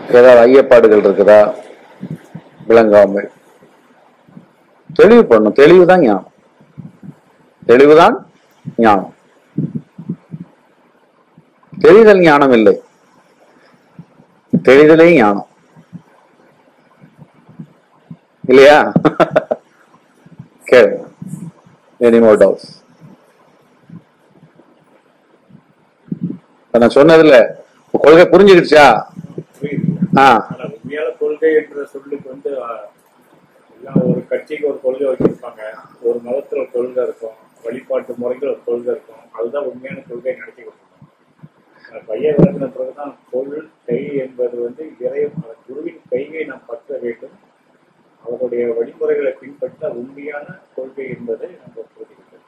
ஏதாவது ஐயப்பாடுகள் இருக்குதா விளங்காமல் தெளிவு பண்ணும் தெளிவுதான் ஞானம் தெளிவுதான் ஞானம் தெரிதல் ஞானம் இல்லை தெரிதலே ஞானம் இல்லையா கேளுங்க எனி மோர் டவுட்ஸ் நான் சொன்னதுல உங்க கொள்கை புரிஞ்சுக்கிடுச்சா புரியுது ஆ ஆனா உண்மையான கொள்கை என்ற சொல்லுக்கு வந்து ஆ, எல்லாம் ஒரு கட்சிக்கு ஒரு கொள்கை வச்சிருப்பாங்க ஒரு மதத்துல ஒரு கொள்கை இருக்கும் வழிபாட்டு முறைகள் ஒரு கொள்கை இருக்கும் அதுதான் உண்மையான கொள்கை நடத்தி கொடுக்கணும் பையன் விளக்கின பிறகுதான் பொருள் கை என்பது வந்து இறைவன் அந்த குருவின் கையை நாம் பற்ற வேண்டும் அவருடைய வழிமுறைகளை பின்பற்ற உண்மையான கொள்கை என்பதை நம்ம புரிஞ்சுக்கிட்டோம்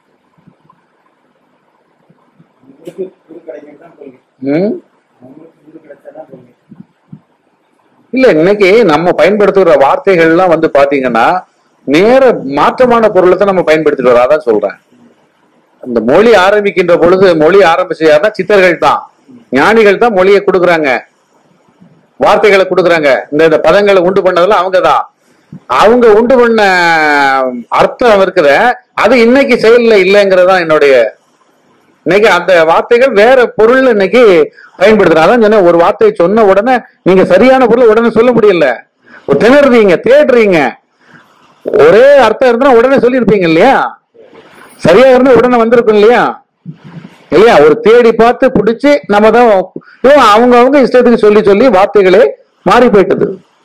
உங்களுக்கு குரு கிடைக்கிறது தான் கொள்கை ம் உங்களுக்கு குரு கிடைச்சாதான் கொள்கை இல்ல இன்னைக்கு நம்ம பயன்படுத்துகிற வார்த்தைகள் எல்லாம் வந்து பாத்தீங்கன்னா நேர மாற்றமான பொருளை தான் நம்ம பயன்படுத்திட்டு வரோம் அதான் சொல்றேன் அந்த மொழி ஆரம்பிக்கின்ற பொழுது மொழி ஆரம்பிச்சு யாருன்னா சித்தர்கள் தான் ஞானிகள் தான் மொழியை கொடுக்குறாங்க வார்த்தைகளை கொடுக்குறாங்க இந்த இந்த பதங்களை உண்டு பண்ணதெல்லாம் அவங்க தான் அவங்க உண்டு பண்ண அர்த்தம் இருக்குத அது இன்னைக்கு செயல்ல இல்லைங்கிறது தான் என்னுடைய இன்னைக்கு அந்த வார்த்தைகள் வேற பொருள் இன்னைக்கு பயன்படுத்துறோம் அதான் சொன்னேன் ஒரு வார்த்தையை சொன்ன உடனே நீங்க சரியான பொருள் உடனே சொல்ல முடியல ஒரு திணறீங்க தேடுறீங்க ஒரே அர்த்தம் இருந்தா உடனே சொல்லியிருப்பீங்க இல்லையா சரியா இருந்தா உடனே வந்திருக்கும் இல்லையா இல்லையா ஒரு தேடி பார்த்து பிடிச்சு நம்ம தான் அவங்க அவங்க இஷ்டத்துக்கு சொல்லி சொல்லி வார்த்தைகளே மாறி போயிட்டது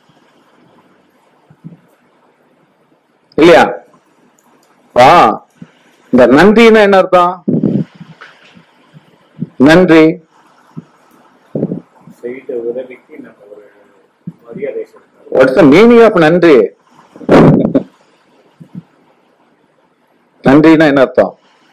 இல்லையா வா இந்த நன்றின்னா என்ன அர்த்தம் நன்றி செய்த உதவிக்கு நம்ம ஒரு மரியாதை செலுத்தணும் வாட்ஸ் த மீனிங் ஆஃப் நன்றி நன்றினா என்ன அர்த்தம்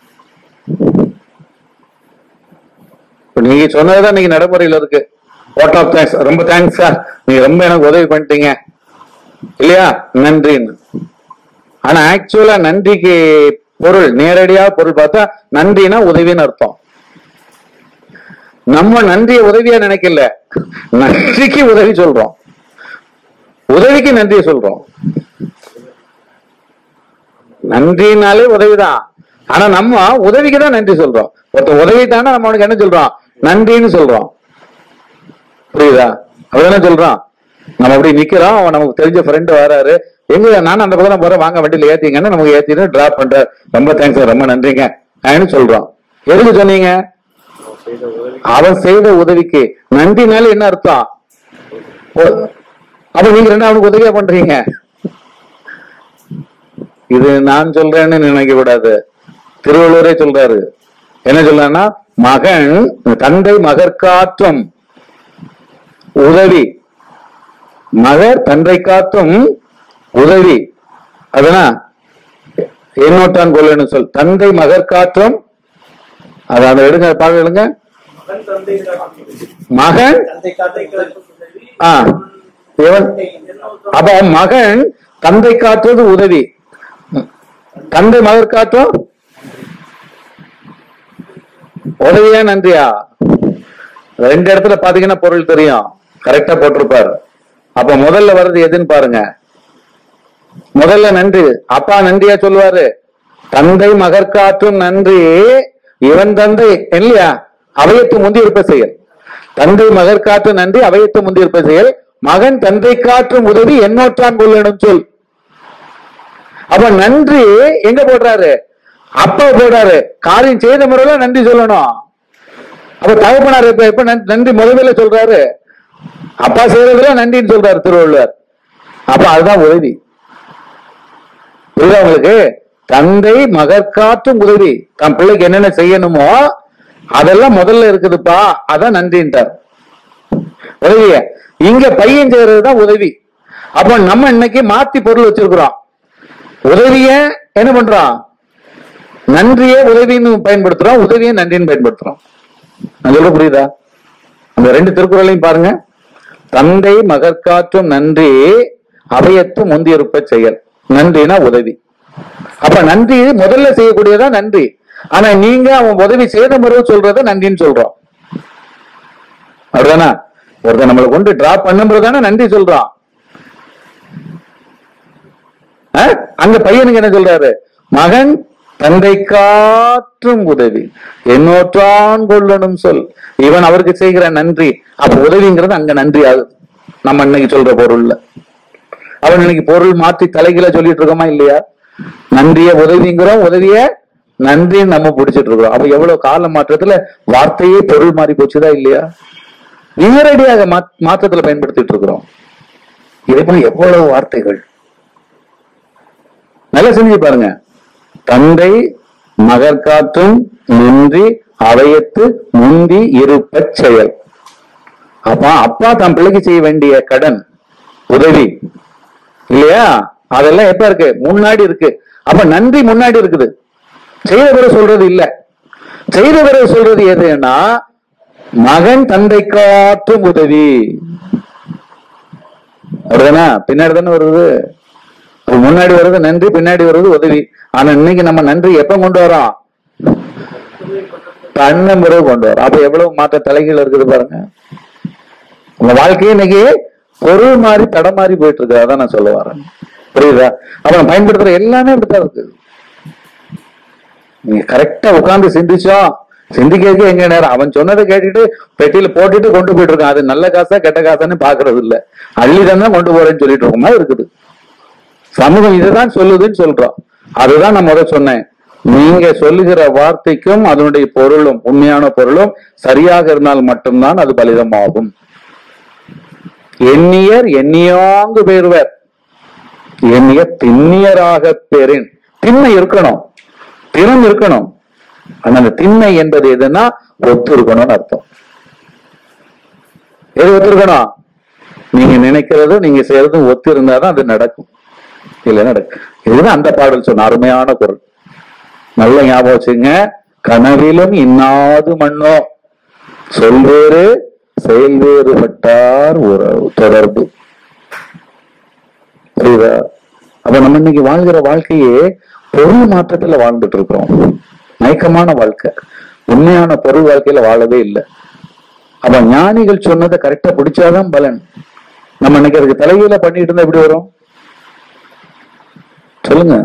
இப்ப நீங்க சொன்னதுதான் நீங்க நடைமுறையில இருக்கு வாட் ஆஃப் தேங்க்ஸ் ரொம்ப தேங்க்ஸ் சார் நீங்க ரொம்ப எனக்கு உதவி பண்ணிட்டீங்க இல்லையா நன்றின்னு ஆனா ஆக்சுவலா நன்றிக்கு பொருள் நேரடியா பொருள் பார்த்தா நன்றினா உதவின்னு அர்த்தம் நம்ம நன்றியை உதவியா நினைக்கல நன்றிக்கு உதவி சொல்றோம் உதவிக்கு நன்றியை சொல்றோம் நன்றினாலே உதவிதான் ஆனா நம்ம உதவிக்கு தான் நன்றி சொல்றோம் ஒருத்த உதவி தானே நம்ம அவனுக்கு என்ன சொல்றோம் நன்றின்னு சொல்றோம் புரியுதா அப்படிதானே சொல்றோம் நம்ம அப்படி நிக்கிறோம் அவன் நமக்கு தெரிஞ்ச ஃப்ரெண்டு வராரு எங்க நானும் அந்த பக்கம் போறேன் வாங்க வண்டியில ஏத்திங்கன்னு நமக்கு ஏத்திட்டு டிராப் பண்ற ரொம்ப தேங்க்ஸ் ரொம்ப நன்றிங்க அப்படின்னு சொல்றோம் எதுக்கு சொன்னீங்க அவர் செய்த உதவி அவன் செய்த உதவிக்கு நன்றினால என்ன அர்த்தம் ஒ- அப்ப நீங்க ரெண்டு அவனுக்கு உதவியா பண்றீங்க இது நான் சொல்றேன்னு நினைக்க கூடாது திருவள்ளுவரே சொல்றாரு என்ன சொல்றாருன்னா மகன் தந்தை மகற்காற்றும் உதவி மகர் தந்தை காற்றும் உதவி அதனா என்னோட்டான் கொள்ளணும் சொல் தந்தை மகர் காற்றும் அதை அந்த எடுங்க பாக்க எடுங்க மகன் தந்தை காக்கும் மகன் தந்தை காக்கும் உதவி ஆ இவன் அப்ப மகன் தந்தை காட்டுறது உதவி தந்தை மகர் காட்டும் உதவியா நன்றியா ரெண்டு இடத்துல பாத்தீங்கன்னா பொருள் தெரியும் கரெக்டா போட்டிருப்பாரு அப்ப முதல்ல வர்றது எதுன்னு பாருங்க முதல்ல நன்றி அப்பா நன்றியா சொல்லுவாரு தந்தை மகர் காற்றும் நன்றி இவன் தந்தை இல்லையா அவையத்து முந்தி இருப்ப செயல் தந்தை மகர் காற்றும் நன்றி அவையத்து முந்தி இருப்ப செயல் மகன் தந்தை காற்றும் உதவி என்னோற்றான் கொள்ளணும் சொல் அப்ப நன்றி எங்க போடுறாரு அப்பா போடுறாரு காரியம் செய்த முறையில நன்றி சொல்லணும் அப்ப தகப்பனார் இப்ப எப்ப நன்- நன்றி முதல்ல சொல்றாரு அப்பா செய்யறதுல நன்றின்னு சொல்றாரு திருவள்ளுவர் அப்ப அதுதான் உதவி புரியுதா உங்களுக்கு தந்தை மகற்காற்றும் உதவி தன் பிள்ளைக்கு என்னென்ன செய்யணுமோ அதெல்லாம் முதல்ல இருக்குதுப்பா அதான் நன்றின்றார் உதவிய இங்க பையன் செய்யறதுதான் உதவி அப்ப நம்ம இன்னைக்கு மாத்தி பொருள் வச்சிருக்கிறோம் உதவிய என்ன பண்றோம் நன்றியே உதவின்னு பயன்படுத்துறோம் உதவியை நன்றின்னு பயன்படுத்துறோம் நான் சொல்ல புரியுதா அந்த ரெண்டு திருக்குறளையும் பாருங்க தந்தை மகற்காற்றும் நன்றி அவையத்து முந்தியிருப்ப செயல் நன்றினா உதவி அப்ப நன்றி முதல்ல செய்யக்கூடியதா நன்றி ஆனா நீங்க அவன் உதவி செய்த முறை சொல்றத நன்றின்னு சொல்றோம் அப்படிதானா ஒருத்தன் நம்மளை கொண்டு டிராப் பண்ணும்போது தானே நன்றி சொல்றான் ஆ? அந்த பையனுக்கு என்ன சொல்றாரு மகன் தந்தை காற்றும் உதவி என்னோற்றான் கொள்ளணும் சொல் இவன் அவருக்கு செய்கிற நன்றி அப்ப உதவிங்கிறது அங்க நன்றி ஆகுது நம்ம இன்னைக்கு சொல்ற பொருள்ல அவன் இன்னைக்கு பொருள் மாற்றி தலைகீழ சொல்லிட்டு இருக்கோமா இல்லையா நன்றிய உதவிங்கிறோம் உதவிய நன்றி நம்ம பிடிச்சிட்டு இருக்கிறோம் அப்ப எவ்வளவு கால மாற்றத்துல வார்த்தையே பொருள் மாறி போச்சுதா இல்லையா நேரடியாக மா- மாற்றத்துல பயன்படுத்திட்டு இருக்கிறோம் இதே போல எவ்வளவு வார்த்தைகள் நல்லா செஞ்சு பாருங்க தந்தை மகற்காற்றும் நின்றி அவையத்து முந்தி இருப்பச் செயல் அப்பா அப்பா தன் பிள்ளைக்கு செய்ய வேண்டிய கடன் உதவி இல்லையா அதெல்லாம் எப்ப இருக்கு முன்னாடி இருக்கு அப்ப நன்றி முன்னாடி இருக்குது செய்த பிறகு சொல்றது இல்ல செய்த பிறகு சொல்றது எதுன்னா மகன் தந்தை காற்றும் உதவி வருதுனா பின்னாடி தானே வருது அப்ப முன்னாடி வருது நன்றி பின்னாடி வருது உதவி ஆனா இன்னைக்கு நம்ம நன்றி எப்ப கொண்டு வரோம் பண்ண பிறகு கொண்டு வரோம் அப்ப எவ்வளவு மாற்ற தலைகீழ இருக்குது பாருங்க உங்க வாழ்க்கையே இன்னைக்கு பொருள் மாறி தடம் மாறி போயிட்டு இருக்கு அதான் நான் சொல்ல வரேன் புரியுதா அப்ப நம்ம பயன்படுத்துற எல்லாமே அப்படித்தான் இருக்கு நீங்க கரெக்டா உட்கார்ந்து சிந்திச்சோம் சிந்திக்கிறதுக்கு எங்க நேரம் அவன் சொன்னதை கேட்டுட்டு பெட்டியில போட்டுட்டு கொண்டு போயிட்டு இருக்கான் அது நல்ல காசா கெட்ட காசான்னு பாக்குறது இல்ல அள்ளிதான் தான் கொண்டு போறேன்னு சொல்லிட்டு இருக்கோமா இருக்குது சமூகம் இதுதான் சொல்லுதுன்னு சொல்றோம் அதுதான் நான் முதல் சொன்னேன் நீங்க சொல்லுகிற வார்த்தைக்கும் அதனுடைய பொருளும் உண்மையான பொருளும் சரியாக இருந்தால் மட்டும்தான் அது பலிதமாகும் எண்ணியர் எண்ணியாங்கு பெறுவர் எண்ணிய திண்ணியராக பெறின் திண்மை இருக்கணும் திறம் இருக்கணும் ஆனா அந்த திண்மை என்பது எதுன்னா ஒத்து இருக்கணும்னு அர்த்தம் எது ஒத்து இருக்கணும் நீங்க நினைக்கிறது நீங்க செய்யறதும் ஒத்து இருந்தாதான் அது நடக்கும் இல்ல நடக்கும் இதுதான் அந்த பாடல் சொன்ன அருமையான குரல் நல்ல ஞாபகம் வச்சுங்க கனவிலும் இன்னாது மண்ணோ சொல்வேறு செயல் வேறுபட்டார் உறவு தொடர்பு புரியுதா அப்ப நம்ம இன்னைக்கு வாழ்கிற வாழ்க்கையே பொருள் மாற்றத்துல வாழ்ந்துட்டு இருக்கிறோம் மயக்கமான வாழ்க்கை உண்மையான பொருள் வாழ்க்கையில வாழவே இல்லை அப்ப ஞானிகள் சொன்னதை கரெக்டா பிடிச்சாதான் பலன் நம்ம இன்னைக்கு அதுக்கு தலைகீழ பண்ணிட்டு இருந்தா எப்படி வரும் சொல்லுங்க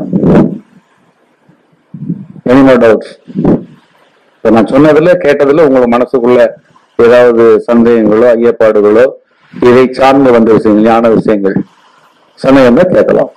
எனி மோர் டவுட்ஸ் இப்ப நான் சொன்னதுல கேட்டதுல உங்க மனசுக்குள்ள ஏதாவது சந்தேகங்களோ ஐயப்பாடுகளோ இதை சார்ந்து வந்த விஷயங்கள் ஞான விஷயங்கள் சந்தேகம் தான் கேட்கலாம்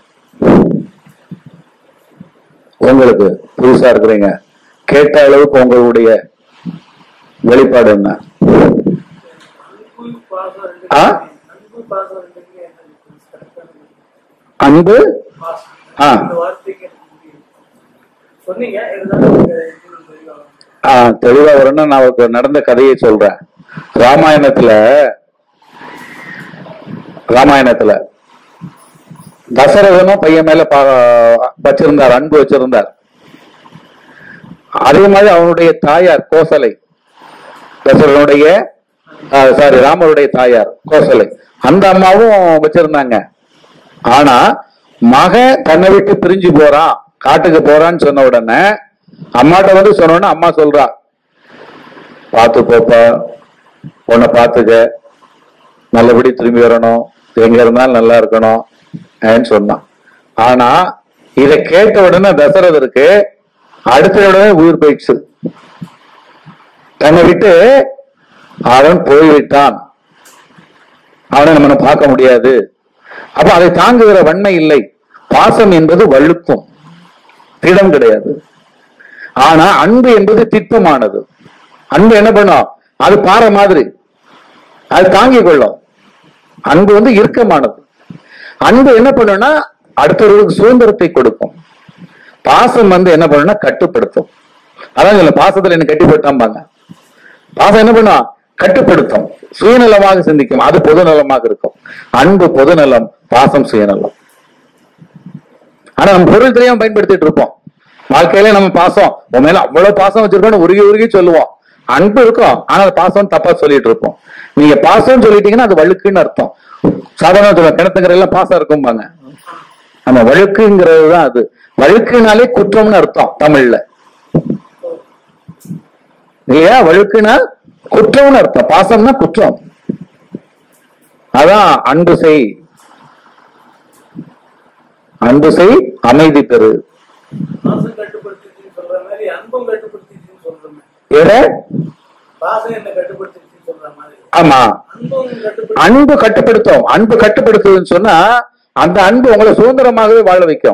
உங்களுக்கு புதுசா இருக்கிறீங்க கேட்ட அளவுக்கு உங்களுடைய வெளிப்பாடு என்ன அன்பு பாசம் ரெண்டு ஆ? அன்பு பாசம் ரெண்டுக்கு என்ன difference? correct ஆன அன்பு பாசம். ஆ. இந்த வார்த்தைக்கு எனக்கு புரியல. சொன்னீங்க இருந்தாலும் எனக்கு இன்னும் தெளிவா வரல. ஆஹ் தெளிவா வரணும்னா நான் ஒரு நடந்த கதையை சொல்றேன் ராமாயணத்துல ராமாயணத்துல தசரதனும் பையன் மேல பா- வச்சிருந்தார் அன்பு வச்சிருந்தார் அதே மாதிரி அவனுடைய தாயார் கோசலை தசரனுடைய சாரி ராமருடைய தாயார் கோசலை அந்த அம்மாவும் வச்சிருந்தாங்க ஆனா மகன் தன்னை விட்டு பிரிஞ்சு போறான் காட்டுக்கு போறான்னு சொன்ன உடனே அம்மாட்ட வந்து சொன்ன உடனே அம்மா சொல்றா பார்த்து போப்பா உன்னை பார்த்துக்க நல்லபடி திரும்பி வரணும் எங்க இருந்தாலும் நல்லா இருக்கணும் அப்படின்னு சொன்னான் ஆனா இத கேட்ட உடனே தசரதருக்கு அடுத்த உடனே உயிர் போயிடுச்சு தன்னை விட்டு அவன் போய்விட்டான் அவனை நம்ம பார்க்க முடியாது அப்ப அதை தாங்குகிற வன்மை இல்லை பாசம் என்பது வழுக்கும் திடம் கிடையாது ஆனா அன்பு என்பது திட்டமானது அன்பு என்ன பண்ணும் அது பாறை மாதிரி அது தாங்கிக் கொள்ளும் அன்பு வந்து இறுக்கமானது அன்பு என்ன பண்ணும்னா அடுத்தவர்களுக்கு சுதந்திரத்தை கொடுக்கும் பாசம் வந்து என்ன பண்ணும்னா கட்டுப்படுத்தும் அதான் சொல்ல பாசத்துல என்ன கட்டி போட்டாம்பாங்க பாசம் என்ன பண்ணும் கட்டுப்படுத்தும் சுயநலமாக சிந்திக்கும் அது பொதுநலமாக இருக்கும் அன்பு பொதுநலம் பாசம் சுயநலம் ஆனா நம்ம பொருள் தெரியாம பயன்படுத்திட்டு இருப்போம் வாழ்க்கையில நம்ம பாசம் உன் மேல அவ்வளவு பாசம் வச்சிருக்கோம்னு உருகி உருகி சொல்லுவோம் அன்பு இருக்கும் ஆனா அது பாசம் தப்பா சொல்லிட்டு இருப்போம் நீங்க பாசம் சொல்லிட்டீங்கன்னா அது வழுக்குன்னு அர்த்தம் சாதாரண சொல்ல கிணத்துங்கிற எல்லாம் பாசம் இருக்கும்பாங்க அந்த வழுக்குங்கிறது தான் அது வழுக்குனாலே குற்றம்னு அர்த்தம் தமிழ்ல இல்லையா வழுக்குனா குற்றம்னு அர்த்தம் பாசம்னா குற்றம் அதான் அன்பு செய் அன்பு செய் அமைதி பெறு பாசம் கட்டுப்படுத்திச்சுன்னு சொல்ற மாதிரி அன்பும் கட்டுப்படுத்திச்சுன்னு சொல்றோமே எத பாசம் என்ன கட்டுப்படுத்திச்சுன்னு சொல்ற மாதிரி ஆமா அன்பும் கட்டுப்படுத்தி அன்பு கட்டுப்படுத்தும் அன்பு கட்டுப்படுத்துதுன்னு சொன்னா அந்த அன்பு உங்களை சுதந்திரமாகவே வாழ வைக்கும்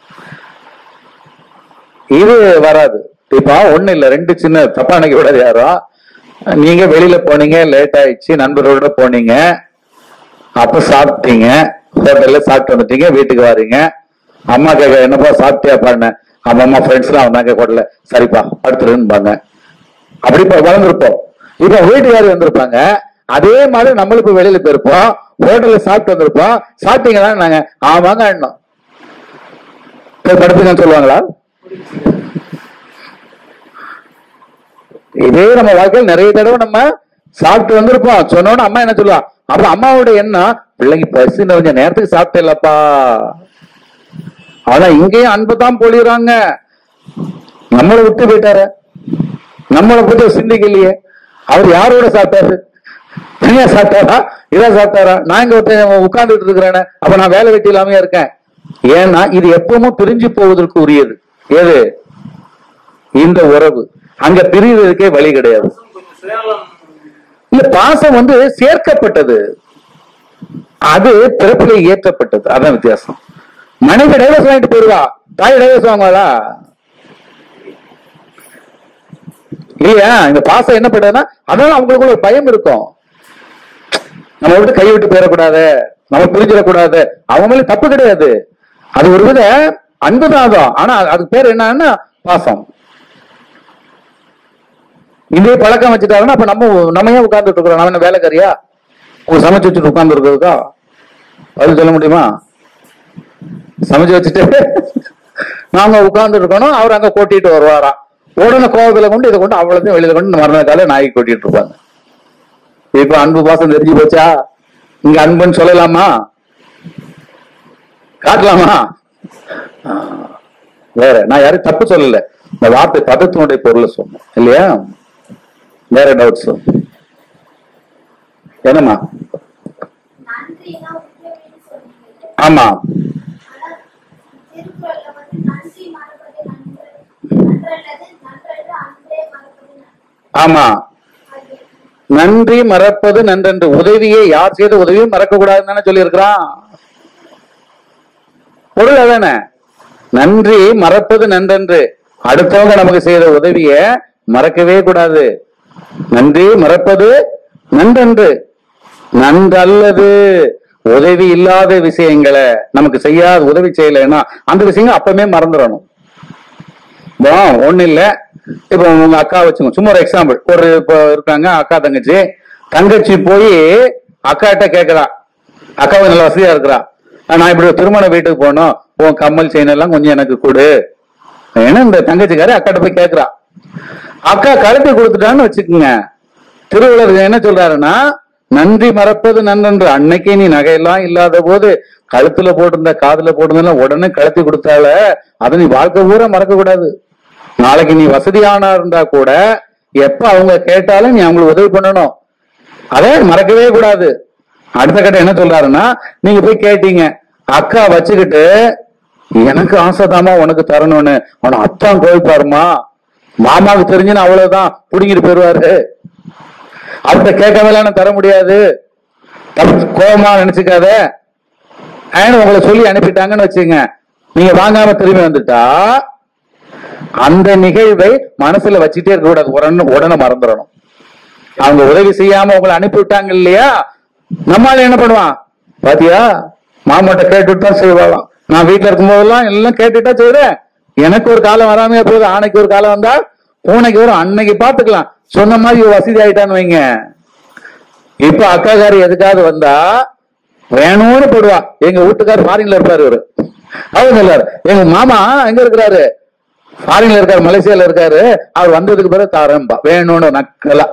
இது வராது இப்ப ஒண்ணு இல்ல ரெண்டு சின்ன தப்பா நினைக்க கூடாது யாரும் நீங்க வெளியில போனீங்க லேட் ஆயிடுச்சு நண்பர்களோட போனீங்க அப்ப சாப்பிட்டீங்க ஹோட்டல்ல சாப்பிட்டு வந்துட்டீங்க வீட்டுக்கு வாரீங்க அம்மா கேட்க என்னப்பா சாப்பிட்டியா பாருங்க அம்மா அம்மா ஃப்ரெண்ட்ஸ் எல்லாம் வந்தாங்க ஹோட்டல்ல சரிப்பா படுத்துருன்னுபாங்க அப்படி இப்ப வளர்ந்துருப்போம் இப்ப வீட்டுக்காரி வந்திருப்பாங்க அதே மாதிரி நம்மளும் இப்ப வெளியில போயிருப்போம் ஹோட்டல்ல சாப்பிட்டு வந்திருப்போம் சாப்பிட்டீங்களா நாங்க ஆமாங்க அண்ணோம் போய் படுத்துங்கன்னு சொல்லுவாங்களா இதே நம்ம வாழ்க்கையில் நிறைய தடவை நம்ம சாப்பிட்டு வந்திருப்போம் சொன்னோன்னு அம்மா என்ன சொல்லுவா அப்புறம் அம்மாவோட எண்ணம் பிள்ளைங்க பசி நிறைஞ்ச நேரத்துக்கு சாப்பிட்டேல்லப்பா ஆனா இங்கேயும் அன்பு தான் பொழியுறாங்க நம்மளை விட்டு போயிட்டாரு நம்மளை பத்தி சிந்திக்கலையே அவர் யாரோட சாப்பிட்டாரு தனியா சாப்பிட்டாரா இதா சாப்பிட்டாரா நான் இங்க ஒருத்தன் உட்கார்ந்துட்டு இருக்கிறேன் அப்ப நான் வேலை வெட்டி இல்லாம இருக்கேன் ஏன்னா இது எப்பவும் பிரிஞ்சு போவதற்கு உரியது எது இந்த உறவு அங்க பிரிவதற்கே வழி கிடையாது பாசம் கொஞ்சம் சுயநலம் இல்ல பாசம் வந்து சேர்க்கப்பட்டது அது பிறப்பிலே ஏற்றப்பட்டது அதான் வித்தியாசம் மனைவி டைவர்ஸ் வாங்கிட்டு போயிருவா தாய் டைவர்ஸ் வாங்குவாளா இல்லையா இந்த பாசம் என்ன பண்றதுன்னா அதனால அவங்களுக்குள்ள ஒரு பயம் இருக்கும் நம்ம விட்டு கை விட்டு போயிடக்கூடாது நம்ம பிரிஞ்சிடக்கூடாது அவங்க மேல தப்பு கிடையாது அது ஒரு வித அன்புதான் தான் ஆனா அதுக்கு பேர் என்னன்னா பாசம் இதே பழக்கம் வச்சுட்டாங்கன்னா அப்ப நம்ம நம்ம ஏன் உட்கார்ந்துட்டு இருக்கிறோம் நம்ம என்ன வேலைக்காரியா உங்க சமைச்சு வச்சுட்டு உட்கார்ந்து இருக்கிறதுக்கா அது சொல்ல முடியுமா சமைச்சு வச்சுட்டு நாங்க உட்கார்ந்து இருக்கணும் அவர் அங்க கொட்டிட்டு வருவாராம் உடனே கோபத்துல கொண்டு இதை கொண்டு அவ்வளோத்தையும் வெளியில கொண்டு மறுநாள் காலை நாய்க்கு கொட்டிட்டு இருப்பாங்க இப்ப அன்பு பாசம் தெரிஞ்சு போச்சா இங்க அன்புன்னு சொல்லலாமா காட்டலாமா ஆ, வேற நான் யாரும் தப்பு சொல்லல இந்த வார்த்தை பதத்தினுடைய பொருளை சொன்னேன் இல்லையா வேற டவுட்ஸ் என்னம்மா நன்றினா உண்மைன்னு சொன்னீங்க ஆமா ஆனா திருக்குறள்ல வந்து நன்றி மறப்பது நன்று நன்றல்லது நன்றல்ல அன்றே மறப்பது நன்று ஆமா அது நன்றி மறப்பது நன்றென்று உதவியை யார் செய்த உதவியும் மறக்க கூடாதுன்னு தானே சொல்லியிருக்கிறான் பொருள் அதானே நன்றி மறப்பது நன்றென்று அடுத்தவங்க நமக்கு செய்த உதவிய மறக்கவே கூடாது நன்றி மறப்பது நன்றென்று நன்றல்லது உதவி இல்லாத விஷயங்களை நமக்கு செய்யாத உதவி செய்யலைன்னா அந்த விஷயங்கள் அப்பவுமே மறந்துடணும் ஒண்ணு இல்ல இப்போ உங்க அக்கா வச்சுக்கோங்க சும்மா ஒரு எக்ஸாம்பிள் ஒரு இப்போ இருக்காங்க அக்கா தங்கச்சி தங்கச்சி போய் அக்காட்ட கேக்குறா அக்கா நல்ல வசதியா இருக்கிறா நான் இப்படி ஒரு திருமண வீட்டுக்கு போகணும் உன் கம்மல் செயின் எல்லாம் கொஞ்சம் எனக்கு கொடு ஏன்னா இந்த தங்கச்சிக்காரி அக்காட்ட போய் கேக்குறா அக்கா கருத்து கொடுத்துட்டான்னு வச்சுக்கோங்க திருவள்ளுவர் என்ன சொல்றாருன்னா நன்றி மறப்பது நன்றன்று அன்னைக்கே நீ நகையெல்லாம் இல்லாத போது கழுத்துல போட்டிருந்த காதுல போட்டிருந்த உடனே கழுத்தி கொடுத்தால அதை நீ வாழ்க்கை பூரா மறக்க கூடாது நாளைக்கு நீ வசதியானா இருந்தா கூட எப்ப அவங்க கேட்டாலும் நீ அவங்களுக்கு உதவி பண்ணணும் அதை மறக்கவே கூடாது அடுத்த கட்டம் என்ன சொல்றாருன்னா நீங்க போய் கேட்டீங்க அக்கா வச்சுக்கிட்டு எனக்கு ஆசைதாம்மா உனக்கு தரணும்னு உன அத்தான் கோவிப்பாருமா மாமாவுக்கு தெரிஞ்சுன்னு அவ்வளவுதான் புடுங்கிட்டு போயிருவாரு அவர்கிட்ட கேட்கவேலாம் தர முடியாது தப்பு கோபமா நினைச்சுக்காத ஆனா உங்களை சொல்லி அனுப்பிட்டாங்கன்னு வச்சுங்க நீங்க வாங்காம திரும்பி வந்துட்டா அந்த நிகழ்வை மனசுல வச்சுட்டே இருக்க கூடாது உடனே உடனே மறந்துடணும் அவங்க உதவி செய்யாம உங்களை அனுப்பி விட்டாங்க இல்லையா நம்மால என்ன பண்ணுவான் பாத்தியா மாமாட்ட கேட்டுட்டு தான் செய்வாளாம் நான் வீட்டுல இருக்கும் போதெல்லாம் எல்லாம் கேட்டுட்டா செய்றேன் எனக்கு ஒரு காலம் வராமையா போகுது ஆணைக்கு ஒரு காலம் வந்தா பூனைக்கு வரும் அன்னைக்கு பாத்துக்கலாம் சொன்ன மாதிரி இவ வசதி ஆயிட்டான்னு வைங்க இப்ப அக்காக்காரி எதுக்காவது வந்தா வேணும்னு போடுவா எங்க வீட்டுக்கார் ஃபாரின்ல இருப்பாரு இவரு அவர் சொல்லாரு எங்க மாமா எங்க இருக்கிறாரு ஃபாரின்ல இருக்காரு மலேசியால இருக்காரு அவர் வந்ததுக்கு பிறகு தாரம்பா வேணும்னு நக்கலா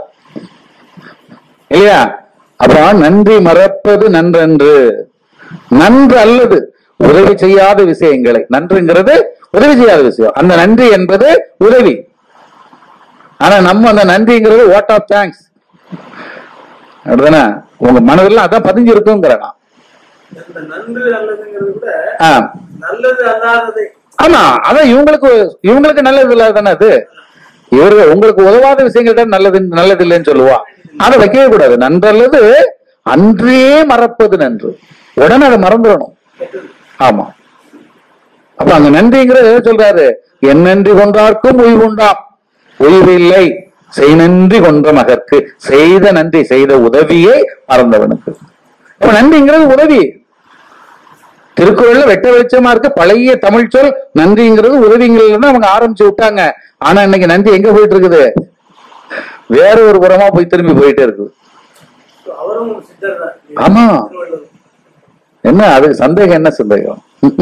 இல்லையா அப்புறம் நன்றி மறப்பது நன்றன்று நன்று அல்லது உதவி செய்யாத விஷயங்களை நன்றுங்கிறது உதவி செய்யாத விஷயம் அந்த நன்றி என்பது உதவி ஆனா நம்ம அந்த நன்றிங்கிறது வாட் ஆஃப் தேங்க்ஸ் அப்படிதானே உங்க மனதில் அதான் பதிஞ்சிருக்குங்கிற நான் இந்த நன்று அல்லதுங்கிறது கூட ஆ. நல்லது அல்லாததை ஆமா அதான் இவங்களுக்கு இவங்களுக்கு நல்லது இல்லாத தானே அது இவர்கள் உங்களுக்கு உதவாத விஷயங்கள் தான் நல்லது நல்லது இல்லைன்னு சொல்லுவா அதை வைக்கவே கூடாது நன்றல்லது அன்றே மறப்பது நன்று உடனே அதை மறந்துடணும் ஆமா அப்ப அங்க நன்றிங்கிறது எதை சொல்றாரு என் நன்றி கொண்டார்க்கும் உய்வு உண்டாம் உய்வு இல்லை செய் நன்றி கொன்ற மகற்கு செய்த நன்றி செய்த உதவியை மறந்தவனுக்கு அப்ப நன்றிங்கிறது உதவி திருக்குறள்ல வெட்ட வெளிச்சமா இருக்கு பழைய தமிழ் சொல் நன்றிங்கிறது உதவிங்கிறது அவங்க ஆரம்பிச்சு விட்டாங்க ஆனா இன்னைக்கு நன்றி எங்க போயிட்டு இருக்குது வேற ஒரு புறமா போய் திரும்பி போயிட்டே இருக்குது அவரும் ஒரு சித்தர் தான் ஆமா. திருவள்ளுவர். என்ன அதுக்கு சந்தேகம் என்ன சந்தேகம்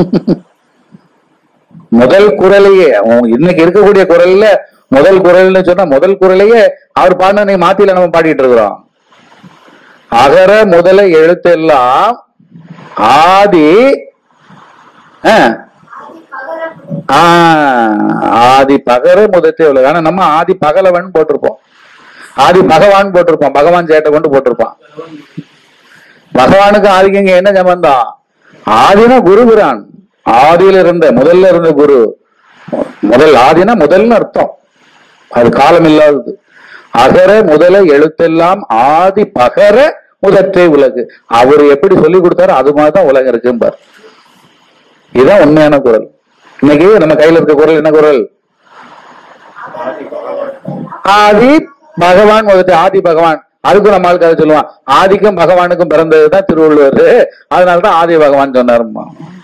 முதல் குரலையே அவன் இன்னைக்கு இருக்கக்கூடிய குரல்ல முதல் குரல்னு சொன்னா முதல் குரலையே அவர் பாடின மாத்தில நம்ம பாடிட்டு இருக்கிறோம் அகர முதல எழுத்தெல்லாம் ஆதி ஆ, ஆதி பகர முதல் ஆ, ஆதி பகர முதத்தே உலக ஆனா நம்ம ஆதி பகலவன் போட்டிருப்போம் ஆதி பகவான் போட்டிருப்போம் பகவான் சேட்டை கொண்டு போட்டிருப்பான் பகவானுக்கு ஆதிக்கு இங்க என்ன சம்பந்தம் ஆதினா குருபுரான் ஆதியில இருந்த முதல்ல இருந்த குரு முதல் ஆதினா முதல்னு அர்த்தம் அது காலம் இல்லாதது அகர முதல எழுத்தெல்லாம் ஆதி பகர முதற்றே உலகு அவர் எப்படி சொல்லி கொடுத்தாரோ அது மாதிரிதான் உலகம் இருக்கும்பார் இதுதான் உண்மையான குரல் இன்னைக்கு நம்ம கையில இருக்க குரல் என்ன குரல் ஆதி பகவான் ஆதி பகவான் முதல்ல ஆதி பகவான் அதுக்கும் நம்ம ஆளுக்கு அதை சொல்லுவான் ஆதிக்கும் பகவானுக்கும் பிறந்ததுதான் திருவள்ளுவர் அதனாலதான் ஆதி பகவான் சொன்னாருமா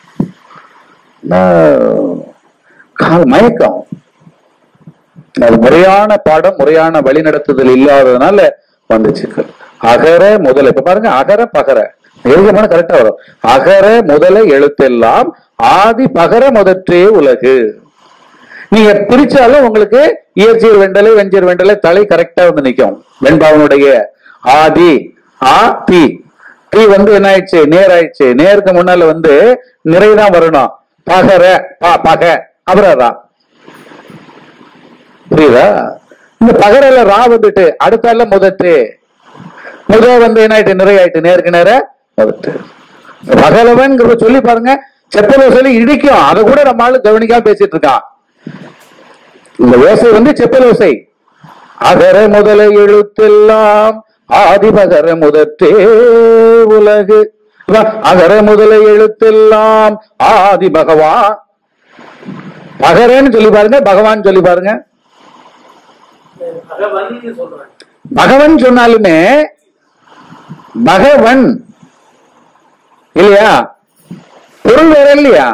நான் கால் மயக்கம் அது முறையான பாடம் முறையான வழிநடத்துதல் இல்லாததுனால வந்துச்சு அகர முதல இப்ப பாருங்க அகர பகர எழுதமான கரெக்டா வரும் அகர முதல எழுத்தெல்லாம் ஆதி பகர முதற்றே உலகு நீங்க பிரிச்சாலும் உங்களுக்கு இயற்சியர் வெண்டலை வெஞ்சீர் வெண்டலை தலை கரெக்டா வந்து நிக்கும் வெண்பாவனுடைய ஆதி ஆ தி தி வந்து என்ன ஆயிடுச்சு நேர் ஆயிடுச்சு நேருக்கு முன்னால வந்து நிறைதான் வரணும் பகர ப பக அப்புறம் ரா புரியுதா இந்த பகரல ரா வந்துட்டு அடுத்தால முதட்டு முத வந்து என்ன ஆயிட்டு நிறைய ஆயிட்டு நேருக்கு நேர முதட்டு பகலவன் சொல்லி பாருங்க செப்பல சொல்லி இடிக்கும் அதை கூட நம்ம ஆளு கவனிக்காம பேசிட்டு இருக்கான் இந்த ஓசை வந்து செப்பல் ஓசை அகர முதல எழுத்தெல்லாம் ஆதிபகர முதற்றே உலகு அதான் அகர முதல எழுத்தெல்லாம் ஆதி பகவான் பகரன்னு சொல்லி பாருங்க பகவான் சொல்லி பாருங்க பகவன் சொல்றாங்க பகவன் சொன்னாலுமே பகவன் இல்லையா பொருள் வேற இல்லையா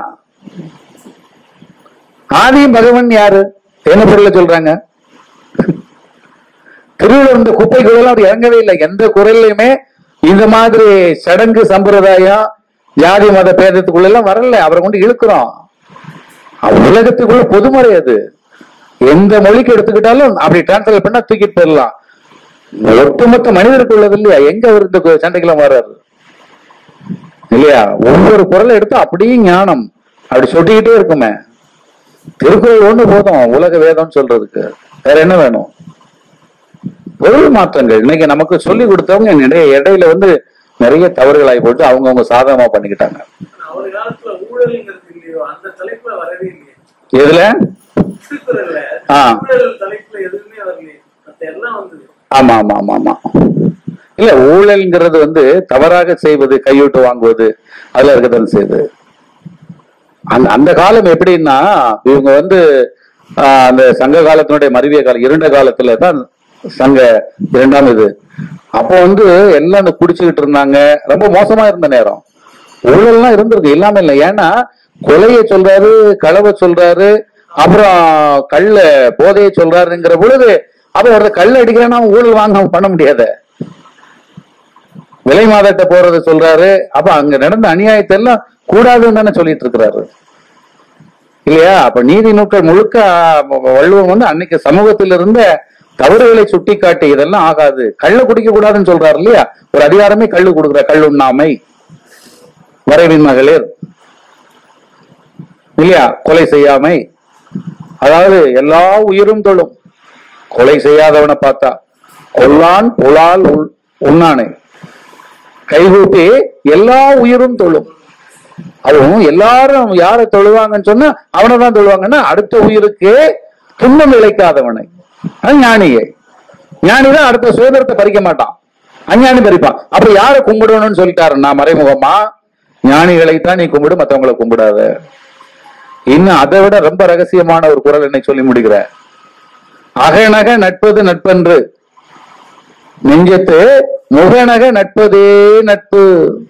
ஆதியும் பகவன் யாரு என்ன பொருளை சொல்றாங்க திருவள்ளுவர் இந்த குப்பைக்குள்ள அவர் இறங்கவே இல்லை எந்த குரல்லையுமே இந்த மாதிரி சடங்கு சம்பிரதாயம் ஜாதி மத பேதத்துக்குள்ள எல்லாம் வரல அவரை கொண்டு இழுக்கிறோம் அவர் உலகத்துக்குள்ள பொதுமுறை அது எந்த மொழிக்கு எடுத்துக்கிட்டாலும் அப்படி டிரான்ஸ்லேட் பண்ணா தூக்கிட்டு போயிடலாம் ஒட்டுமொத்த மனிதருக்கு உள்ளது இல்லையா எங்க அவர் இந்த கு- சண்டைக்கெல்லாம் வர்றாரு இல்லையா ஒவ்வொரு குரலை எடுத்து அப்படியே ஞானம் அப்படி சொல்லிக்கிட்டே இருக்குமே திருக்குறள் ஒண்ணு போதும் உலக வேதம் சொல்றதுக்கு வேற என்ன வேணும் பொருள் மாற்றங்கள் இன்னைக்கு நமக்கு சொல்லி கொடுத்தவங்க நிறைய இடையில வந்து நிறைய தவறுகளாகி போட்டு அவங்கவுங்க சாதகமா பண்ணிக்கிட்டாங்க ஆனா அவர் காலத்துல ஊழல்ங்கிறது இல்லையோ அந்த தலைப்புல வரவே இல்லையே இதுல திருக்குறள்ல ஆ. ஊழல் தலைப்புல எதுவுமே வரலையே மத்த எல்லாம் வந்தது ஆமா ஆமா ஆமா ஆமா இல்ல ஊழல்ங்கிறது வந்து தவறாக செய்வது கையூட்டு வாங்குவது அதுல இருக்கதான் செய்யுது அந்த அந்த காலம் எப்படின்னா இவங்க வந்து ஆஹ், அந்த சங்க காலத்தினுடைய மருவிய காலம் இருண்ட காலத்துல தான் சங்க இரண்டாம் இது அப்போ வந்து எல்லாம் இந்த குடிச்சுக்கிட்டு இருந்தாங்க ரொம்ப மோசமா இருந்த நேரம் ஊழல்லாம் இருந்திருக்கு இல்லாம இல்லை ஏன்னா கொலையை சொல்றாரு களவை சொல்றாரு அப்புறம் கள்ள போதையை சொல்றாருங்கிற பொழுது அப்ப ஒருத்தர் கல் அடிக்கிறான்னா அவன் ஊழல் வாங்க பண்ண முடியாத விலை மாதட்ட போறத சொல்றாரு அப்ப அங்க நடந்த அநியாயத்தை எல்லாம் கூடாதுன்னு தானே சொல்லிட்டு இருக்கிறாரு இல்லையா அப்ப நீதி நூல்கள் முழுக்க ஆ, வள்ளுவம் வந்து அன்னைக்கு சமூகத்தில் இருந்த தவறுகளை சுட்டிக்காட்டி இதெல்லாம் ஆகாது கள்ள குடிக்க கூடாதுன்னு சொல்றாரு இல்லையா ஒரு அதிகாரமே கள்ளு கொடுக்குற கல் உண்ணாமை வரைவின் மகளிர் இல்லையா கொலை செய்யாமை அதாவது எல்லா உயிரும் தொழும் கொலை செய்யாதவனை பார்த்தா கொல்லான் புலால் உள்- உண்ணானே கைகூப்பி எல்லா உயிரும் தொழும் அதுவும் எல்லாரும் யாரை தொழுவாங்கன்னு சொன்னா அவனை தான் தொழுவாங்கன்னா அடுத்த உயிருக்கு துன்பம் இழைக்காதவனை அது ஞானியை ஞானி தான் அடுத்த சுதந்திரத்தை பறிக்க மாட்டான் அஞ்ஞானி பறிப்பான் அப்ப யாரை கும்பிடணும்னு சொல்லிட்டாரு நான் மறைமுகமா ஞானிகளை தான் நீ கும்பிடு மத்தவங்களை கும்பிடாத இன்னும் அதை விட ரொம்ப ரகசியமான ஒரு குரல் என்னை சொல்லி முடிக்கிற அகநக நட்பது நட்பன்று நெஞ்சத்து முகநக நட்பதே நட்பு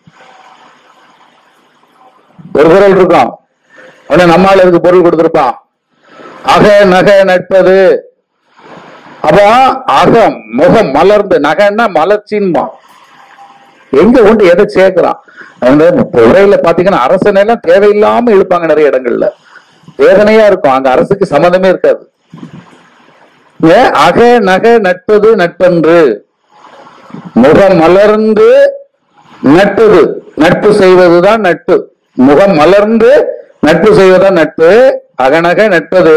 ஒரு குரல் இருக்கும் உடனே நம்மால இதுக்கு பொருள் கொடுத்திருப்பான் அக நக நட்பது அப்ப அகம் முகம் மலர்ந்து நகைன்னா மலர்ச்சின்பான் எங்க கொண்டு எதை சேர்க்கிறான் அந்த உரையில பாத்தீங்கன்னா அரசனை எல்லாம் தேவையில்லாம இழுப்பாங்க நிறைய இடங்கள்ல வேதனையா இருக்கும் அங்க அரசுக்கு சம்மந்தமே இருக்காது ஏன் அக நக நட்பது நட்பன்று முகம் மலர்ந்து நட்பது நட்பு செய்வதுதான் நட்பு முகம் மலர்ந்து நட்பு செய்வதுதான் நட்பு அகநக நட்பது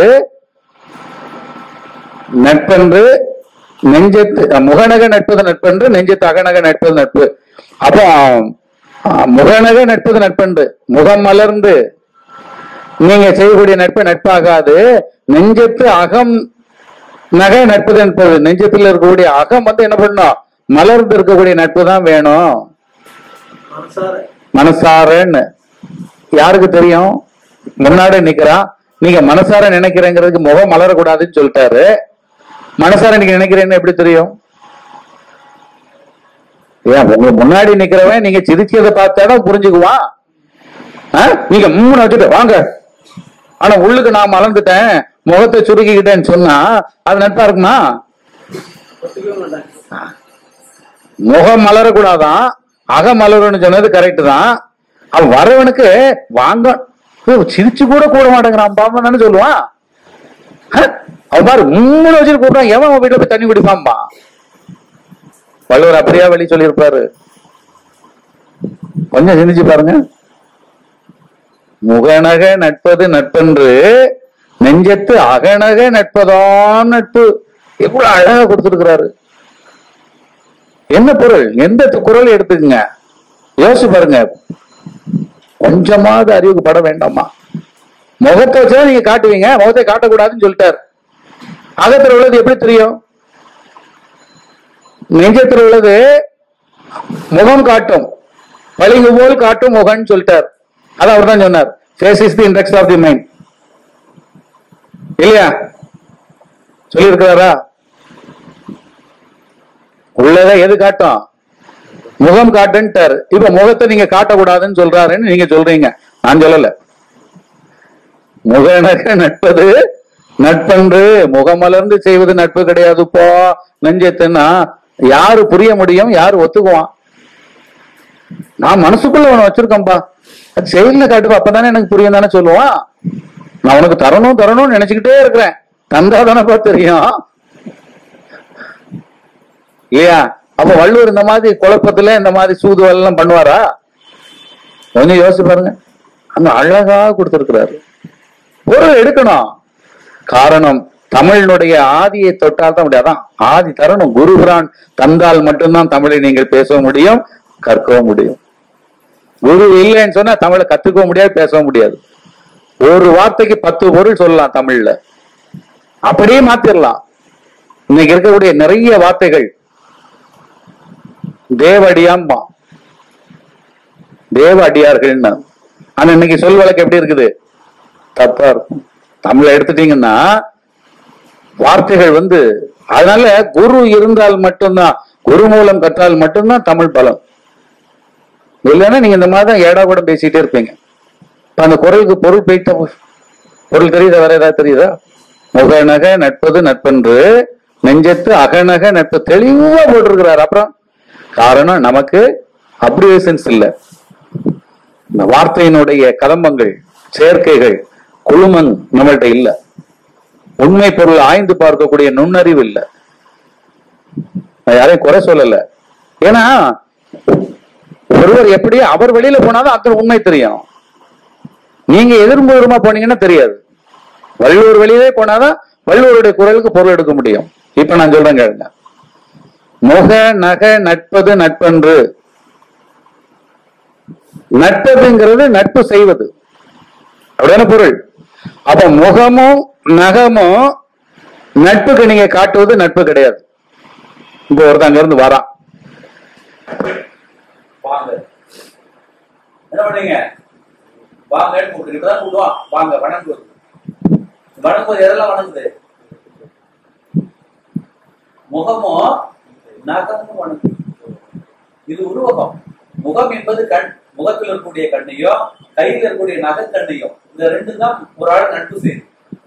நட்பென்று நெஞ்சத்து முகநக நட்பது நட்பென்று நெஞ்சத்து அகநக நட்பது நட்பு அப்போ அஹ், முகநக நட்பது நட்பென்று முகம் மலர்ந்து நீங்க செய்யக்கூடிய நட்பு நட்பாகாது நெஞ்சத்து அகம் நகை நட்பது என்பது நெஞ்சத்தில் இருக்கக்கூடிய அகம் வந்து என்ன பண்ணும் மலர்ந்து இருக்கக்கூடிய நட்பு தான் வேணும் மனசார மனசாரன்னு யாருக்கு தெரியும் முன்னாடி நிக்கிறான் நீங்க மனசார நினைக்கிறேங்கிறதுக்கு முகம் மலரக்கூடாதுன்னு சொல்லிட்டாரு மனசார நீங்க நினைக்கிறேன்னு எப்படி தெரியும் ஏன் உங்க முன்னாடி நிக்கிறவன் நீங்க சிரிச்சதை பார்த்தாதான் புரிஞ்சுக்குவான் ஆ? நீங்க மூணு வச்சுட்டு வாங்க ஆனா உள்ளுக்கு நான் மலர்ந்துட்டேன் முகத்தை சுருக்கிக்கிட்டேன்னு சொன்னா அது நட்பா இருக்குமா ஒத்துக்கவே மாட்டாங்க முகம் மலரக்கூடாதான் அக மலருன்னு சொன்னது கரெக்ட் தான் அவன் வரவனுக்கு வாங்க ஓ, சிரிச்சு கூட கூட மாட்டேங்கிறான் பாம்பா தானே சொல்லுவான் ஹ? அவன் பாரு மூணு வச்சுட்டு கூப்பிடான் எவன் அவன் வீட்டுல போய் தண்ணி குடிப்பான்பா வள்ளுவர் அப்படியா வெளி சொல்லியிருப்பாரு கொஞ்சம் சிந்திச்சு பாருங்க முகநக நட்பது நட்பென்று நெஞ்சத்து அகநக நட்பதான் நட்பு எவ்வளவு அழகா கொடுத்திருக்கிறாரு என்ன பொருள் எந்த து- குரல் எடுத்துக்கங்க யோசிச்சு பாருங்க கொஞ்சமாவது அறிவுக்கு பட வேண்டாமா முகத்தை வச்சுதான் நீங்க காட்டுவீங்க முகத்தை காட்டக்கூடாதுன்னு சொல்லிட்டார் அகத்துல உள்ளது எப்படி தெரியும் நெஞ்சத்தில் உள்ளது முகம் காட்டும் பளிங்கு போல் காட்டும் முகம்னு சொல்லிட்டார் அது அவர் தான் சொன்னார் face is the index of the mind இல்லையா சொல்லியிருக்கிறாரா உள்ளத எது காட்டும் முகம் காட்டுன்ட்டாரு இப்ப முகத்தை நீங்க காட்டக்கூடாதுன்னு சொல்றாருன்னு நீங்க சொல்றீங்க நான் சொல்லல முகநக நட்பது நட்பன்று முகமலர்ந்து செய்வது நட்பு கிடையாதுப்பா நெஞ்சத்துன்னா யாரு புரிய முடியும் யாரு ஒத்துக்குவான் நான் மனசுக்குள்ள உன வச்சிருக்கேன்பா அது செயல்ல காட்டுப்பா அப்பதானே எனக்கு புரியும் தானே சொல்லுவான் நான் உனக்கு தரணும் தரணும்னு நினைச்சுக்கிட்டே இருக்கிறேன் தந்தா தானப்பா தெரியும் இல்லையா அப்ப வள்ளுவர் இந்த மாதிரி குழப்பத்துல இந்த மாதிரி சூதுவல் எல்லாம் பண்ணுவாரா கொஞ்சம் யோசிச்சு பாருங்க அங்க அழகா கொடுத்திருக்கிறாரு பொருள் எடுக்கணும் காரணம் தமிழினுடைய ஆதியை தொட்டால் தான் முடியாதான் ஆதி தரணும் குருபிரான் தந்தால் மட்டும்தான் தமிழை நீங்கள் பேச முடியும் கற்கவும் முடியும் குரு இல்லைன்னு சொன்னா தமிழை கத்துக்கவும் முடியாது பேசவும் முடியாது ஒரு வார்த்தைக்கு பத்து பொருள் சொல்லலாம் தமிழ்ல அப்படியே மாத்திரலாம் இன்னைக்கு இருக்கக்கூடிய நிறைய வார்த்தைகள் தேவடியாம்பா தேவ அடியார்கள்னு ஆனா இன்னைக்கு சொல் வழக்கு எப்படி இருக்குது தப்பா இருக்கும் தமிழை எடுத்துட்டீங்கன்னா வார்த்தைகள் வந்து அதனால குரு இருந்தால் மட்டும்தான் குரு மூலம் கற்றால் மட்டும்தான் தமிழ் பலம் இல்லைன்னா நீங்க இந்த மாதிரி தான் ஏடா கூட பேசிட்டே இருப்பீங்க இப்ப அந்த குரலுக்கு பொருள் போயிட்ட பொருள் தெரியுதா வேற ஏதாவது தெரியுதா முகநக நட்பது நட்பென்று நெஞ்சத்து அகநக நட்பு தெளிவா போட்டிருக்கிறார் அப்புறம் காரணம் நமக்கு அப்ரிவேஷன்ஸ் இல்ல இந்த வார்த்தையினுடைய கலம்பங்கள் சேர்க்கைகள் குழுமம் நம்மள்ட்ட இல்ல உண்மை பொருள் ஆய்ந்து பார்க்கக்கூடிய நுண்ணறிவு இல்ல நான் யாரையும் குறை சொல்லல ஏன்னா ஒருவர் எப்படி அவர் வெளியில போனாதான் அத்தனை உண்மை தெரியும் நீங்க எதிர்முகமா போனீங்கன்னா தெரியாது வள்ளுவர் வெளியிலே போனாதான் வள்ளுவருடைய குரலுக்கு பொருள் எடுக்க முடியும் இப்ப நான் சொல்றேன் கேளுங்க முக நக நட்பது நட்பன்று நட்பதுங்கிறது நட்பு செய்வது அப்படியான பொருள் அப்ப முகமும் நகமும் நட்புக்கு நீங்க காட்டுவது நட்பு கிடையாது இப்போ ஒருத்தன் அங்க இருந்து வரான் வாங்க என்ன பண்ணீங்க வாங்கன்னு கூப்பிட்டு இப்பதான் கூப்பிடுவான் வாங்க வணங்குவது வணங்குவது எதெல்லாம் வணங்குது முகமும் நகமும் வணங்குது இது உருவகம் முகம் என்பது கண் முகத்தில் இருக்கக்கூடிய கண்ணையும் கையில் இருக்கக்கூடிய நகைக்கண்ணையும் இந்த ரெண்டும் தான் ஒரு ஆள் நட்பு செய்யுது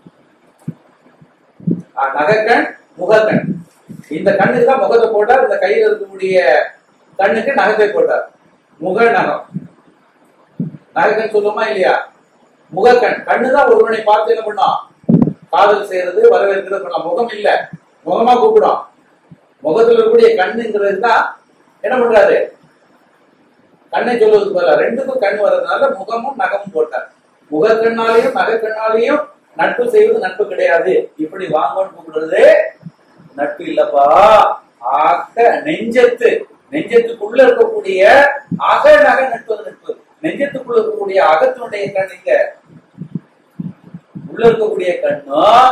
ஆஹ், நகைக்கண் முகக்கண் இந்த கண்ணுக்கு தான் முகத்தை போட்டார் இந்த கையில் இருக்கக்கூடிய கண்ணுக்கு நகத்தை போட்டார் முக நகம் நகைக்கண் சொல்லுமா இல்லையா முகக்கண் கண்ணு தான் ஒருவனை பார்த்து என்ன பண்ணோம் காதல் செய்யறது வரவேற்கிறது பண்ணலாம் முகம் இல்ல முகமா கூப்பிடும் முகத்துல இருக்கக்கூடிய கண்ணுங்கிறது தான் என்ன பண்றாரு கண்ணை சொல்வதுக்கு பதிலா ரெண்டுக்கும் கண் வர்றதுனால முகமும் நகமும் போட்டார் முகக்கண்ணாலையும் நகைக்கண்ணாலையும் நட்பு செய்வது நட்பு கிடையாது இப்படி வாங்கன்னு கூப்பிடுறது நட்பு இல்லப்பா ஆக நெஞ்சத்து நெஞ்சத்துக்குள்ள இருக்கக்கூடிய அக நகை நட்பது நட்பு நெஞ்சத்துக்குள்ள இருக்கக்கூடிய அகத்தினுடைய கண் இங்க உள்ள இருக்கக்கூடிய கண்ணும்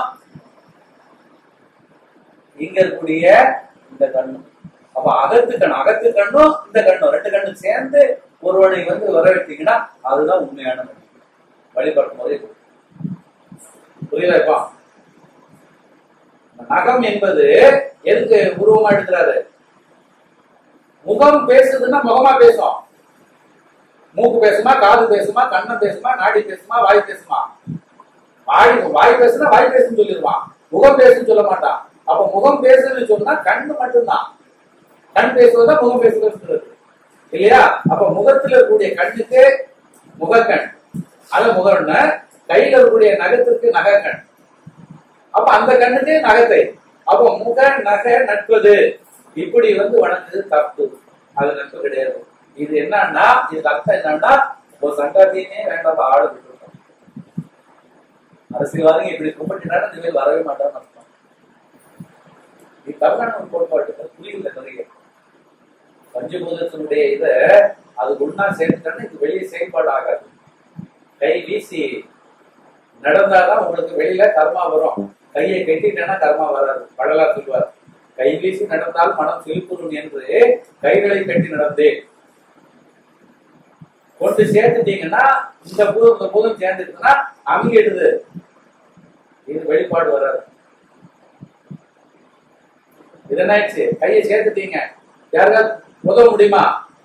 இங்க இருக்கக்கூடிய இந்த கண்ணும் அப்ப அகத்து கண் அகத்து கண்ணும் இந்த கண்ணும் ரெண்டு கண்ணும் சேர்ந்து ஒருவனை வந்து வரவேற்றீங்கன்னா அதுதான் உண்மையான நட்பு. வழிபாட்டு முறை புரியுதா இப்பா நகம் என்பது எதுக்கு உருவமா எடுக்கிறாரு முகம் பேசுதுன்னா முகமா பேசும் மூக்கு பேசுமா காது பேசுமா கண்ணம் பேசுமா நாடி பேசுமா வாய் பேசுமா வாய் வாய் பேசுனா வாய் பேசுன்னு சொல்லிடுவான் முகம் பேசுன்னு சொல்ல மாட்டான் அப்ப முகம் பேசுன்னு சொன்னா கண்ணு மட்டும்தான் கண் பேசுவதா முகம் பேசுவது இல்லையா அப்ப முகத்துல இருக்கக்கூடிய கண்ணுக்கு முகக்கண் அது முகம்னு கையில இருக்கக்கூடிய நகத்துக்கு நகக்கண் அப்ப அந்த கண்ணுக்கு நகத்தை அப்ப முக நகை நட்பது இப்படி வந்து வணங்குது தப்பு அது நட்பு கிடையாது இது என்னன்னா இது அர்த்தம் என்னன்னா ஒரு சங்காத்தியுமே வேண்டாம் ஆள விட்டுருக்கோம் அரசியல்வாதிங்க இப்படி கும்பிட்டுனா இந்த மேல் வரவே மாட்டான்னு அர்த்தம் இது தவறான ஒரு கோட்பாடு புரியல நிறைய பஞ்சபூதத்தினுடைய இத அது ஒன்னா சேர்த்துட்டா இது வெளியே செயல்பாடு ஆகாது கை வீசி நடந்தாதான் உங்களுக்கு வெளியில கர்மா வரும் கையை கட்டிட்டேன்னா கர்மா வராது வள்ளலா சொல்வார் கை வீசி நடந்தால் மனம் செலுத்தும் என்று கைகளை கட்டி நடந்தேன் கொண்டு சேர்த்துட்டீங்கன்னா இந்த பூதம் இந்த பூதம் சேர்ந்துட்டுன்னா அமுங்கிடுது இது வெளிப்பாடு வராது இது என்னாச்சு கையை சேர்த்துட்டீங்க யாருக்காவது உதவ முடியுமா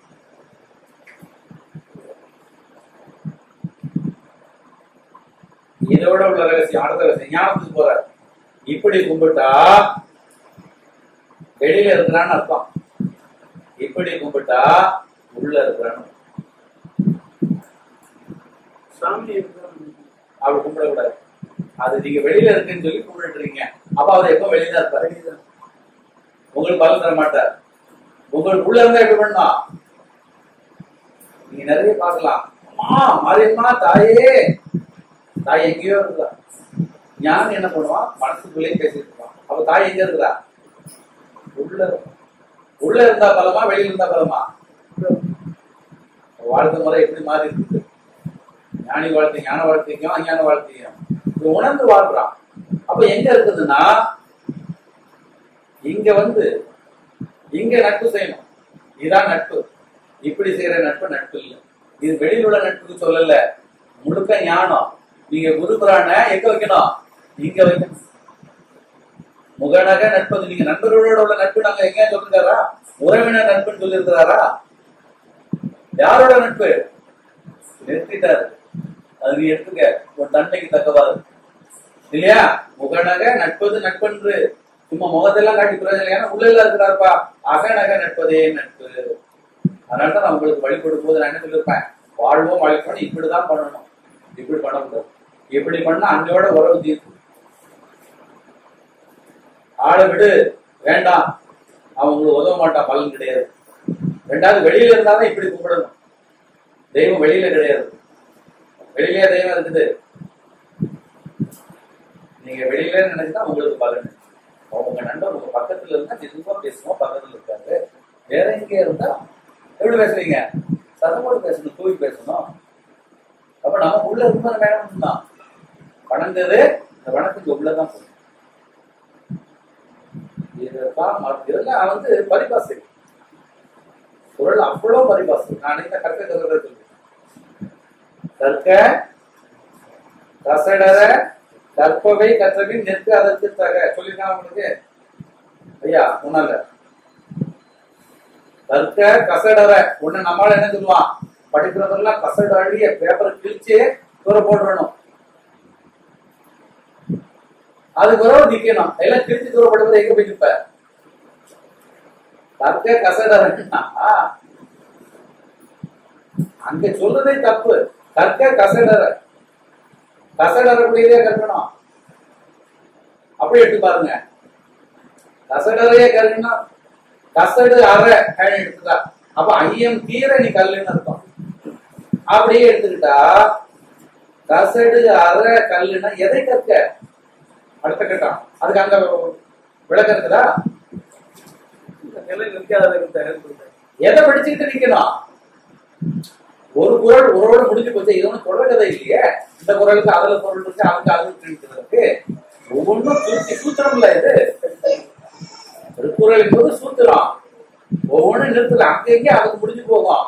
இதோட உள்ள ரகசியம் அடுத்த ரகசியம் ஞாபகத்துக்கு போறார் இப்படி கும்பிட்டா வெளியில இருக்கிறான்னு அர்த்தம் இப்படி கும்பிட்டா உள்ள இருக்கிறான்னு சாமி இருந்தா அப்படி கும்பிடக்கூடாது அது நீங்க வெளியில இருக்குன்னு சொல்லி கும்பிட்டு இருக்கீங்க அப்ப அவர் எப்ப வெளியில தான் இருப்பாரு வெளியதான். உங்களுக்கு பலன் தர மாட்டார் உங்களுக்கு உள்ள இருந்தா எப்படி பண்ணலாம் நீங்க நிறைய பார்க்கலாம் அம்மா மாரியம்மா தாயே தாய் எங்கேயோ இருக்கா ஞானம் என்ன பண்ணுவான் மனசுக்குள்ளேயே பேசிட்டு இருப்பான் அப்ப தாய் எங்க இருக்கிறா உள்ள இருக்கா. உள்ள இருந்தா பலமா வெளியில இருந்தா பலமா வாழ்க்கை முறை எப்படி மாறி இருக்கு ஞானி வாழ்க்கை ஞான வாழ்க்கைக்கும் அஞ்ஞான வாழ்க்கையும் இது உணர்ந்து வாழ்றான் அப்ப எங்க இருக்குதுன்னா இங்க வந்து இங்க நட்பு செய்யணும் இதான் நட்பு இப்படி செய்யற நட்பு நட்பு இல்லை இது வெளியில் உள்ள நட்புக்கு சொல்லல முழுக்க ஞானம் நீங்க குருபுரான எங்க வைக்கணும் இங்க வைக்கணும் முகநக நட்பது நீங்க நண்பர்களோட உள்ள நட்பு நாங்க எங்க சொல்லிருக்காரா உறவினர் நட்புன்னு சொல்லியிருக்கிறாரா யாரோட நட்பு நிறுத்திட்டாரு அது நீ எடுத்துக்க உன் தன்மைக்கு தக்கவாறு இல்லையா முகநக நட்பது நட்பன்று சும்மா முகத்தெல்லாம் காட்டி பிரயோஜனம் ஏன்னா உள்ள இருக்கிறாருப்பா அகநக நட்பதே நட்பு அதனாலதான் நான் உங்களுக்கு வழிபடும் போது நான் என்ன சொல்லியிருப்பேன் வாழ்வோம் வாழ்க்கணும் இப்படிதான் பண்ணணும் இப்படி பண்ணக்கூடாது இப்படி பண்ணா அன்னையோட உறவு தீர்க்கும் ஆளை விடு வேண்டாம் அவன் உங்களுக்கு உதவ மாட்டான் பலன் கிடையாது ரெண்டாவது வெளியில இருந்தாதான் இப்படி கும்பிடணும் தெய்வம் வெளியில கிடையாது வெளியிலே தெய்வம் இருக்குது நீங்க வெளியில நினைச்சா உங்களுக்கு பலன் உங்க நண்பர் உங்க பக்கத்துல இருந்தா மெதுவா பேசுவோம் பக்கத்துல இருக்காரு வேற எங்க இருந்தா எப்படி பேசுவீங்க சத்தமோடு பேசணும் தூவி பேசணும் அப்ப நம்ம உள்ள இருக்கும்போது வேணும் தான் வணங்குறது இந்த வணக்கத்துக்கு உள்ளதான் போகும் இதுதான் ம- இதெல்லாம் வந்து பரிபாசை குரல் அவ்வளவு பரிபாசை நான் இந்த கற்க கற்க சொல்றேன் கற்க கசடர கற்பவை கற்றபின் நிற்க அதற்கு தக சொல்லிருக்காங்க உங்களுக்கு ஐயா முன்னால கற்க கசடர ஒண்ணு நம்மளால என்ன சொல்லுவான் படிக்கிறதெல்லாம் கசடு அழிய பேப்பரை கிழிச்சு தூர போட்டுறணும் அதுக்கு பிறகு நிக்கணும் எல்லாம் கிழிச்சு தூர போடுறது எங்க போய் நிப்ப கற்க கசடரன்னா அங்க சொல்றதே தப்பு கற்க கசடர கசடரக்கூடியதே கற்கணும் அப்படி எடுத்து பாருங்க கசடரையே கருன்னா கசடு அரை அப்படின்னு எடுத்துட்டா அப்ப ஐயம் தீர நீ கல்லுன்னு அர்த்தம் அப்படியே எடுத்துக்கிட்டா கசடு அரை கல்லுன்னா எதை கற்க அடுத்த கட்டம் அதுக்கு அங்க விளக்கம் இருக்குதா இந்த நிலை நிற்காததுக்கு தகவல் கொடுத்தேன் எதை படிச்சுக்கிட்டு நிக்கணும் ஒரு குரல் ஒருவோட முடிஞ்சு போச்சு இது ஒன்றும் தொடர் கதை இல்லையே இந்த குரலுக்கு அதுல பொருள் இருக்கு அதுக்கு அது இருக்குன்றதுக்கு ஒவ்வொன்றும் சுருத்தி சூத்திரம் இல்ல இது திருக்குறள் என்பது சூத்திரம் ஒவ்வொன்றும் நிறுத்தல அங்க இங்கே அதுக்கு முடிஞ்சு போகும்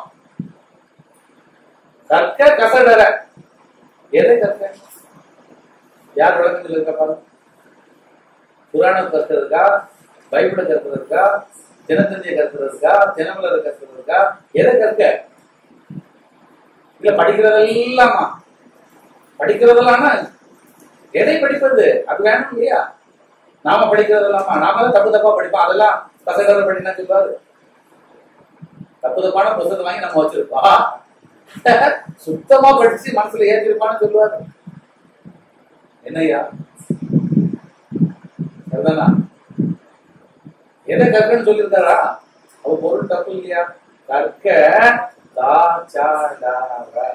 கற்க கசடர எதை கற்க யார் விளக்கத்தில் இருக்க பாருங்க புராணம் கற்கிறதுக்கா பைபிளை கற்கிறதுக்கா தினத்தந்தியை கற்கிறதுக்கா தினமலரை கற்கிறதுக்கா எதை கற்க இல்ல படிக்கிறதெல்லாமா படிக்கிறதெல்லாமா எதை படிப்பது அது வேணும் இல்லையா நாம படிக்கிறதெல்லாமா நாம தான் தப்பு தப்பா படிப்போம் அதெல்லாம் பசங்க படினா சொல்லுவாரு தப்பு தப்பான புத்தகத்தை வாங்கி நம்ம வச்சிருப்போம் சுத்தமா படிச்சு மனசுல ஏற்றிருப்பான்னு சொல்லுவாரு என்னய்யா சரிதானா எதை கற்கன்னு சொல்லியிருந்தாரா அவ பொருள் தப்பு இல்லையா கற்க தா சா டா ர.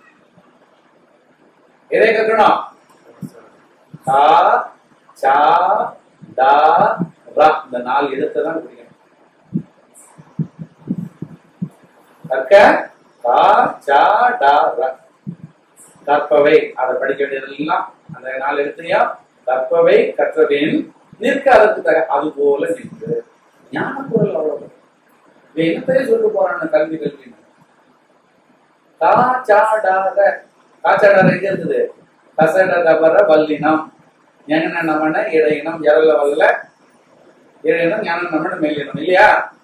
எதை கற்கணும் தா சா டா ர இந்த நாலு எழுத்தை தான் பிடிக்கணும் கற்க தா சா டா ர கற்பவை அதை படிக்க வேண்டியதெல்லாம் அந்த நாலு எழுத்தையும் கற்பவை கற்றபின் நிற்க அதற்கு தக அது போல நின்று ஞான குரல் அவ்வளவு இவன் என்னத்தையே சொல்ல போறான் கல்வி கல்வி காச்சாடாத காச்சாடாத எங்க இருக்குது கசட கபர வல்லினம் ஞான நமன இடையினம் எரல வல்ல இடையினம் ஞான நமன மெல்லினம் இல்லையா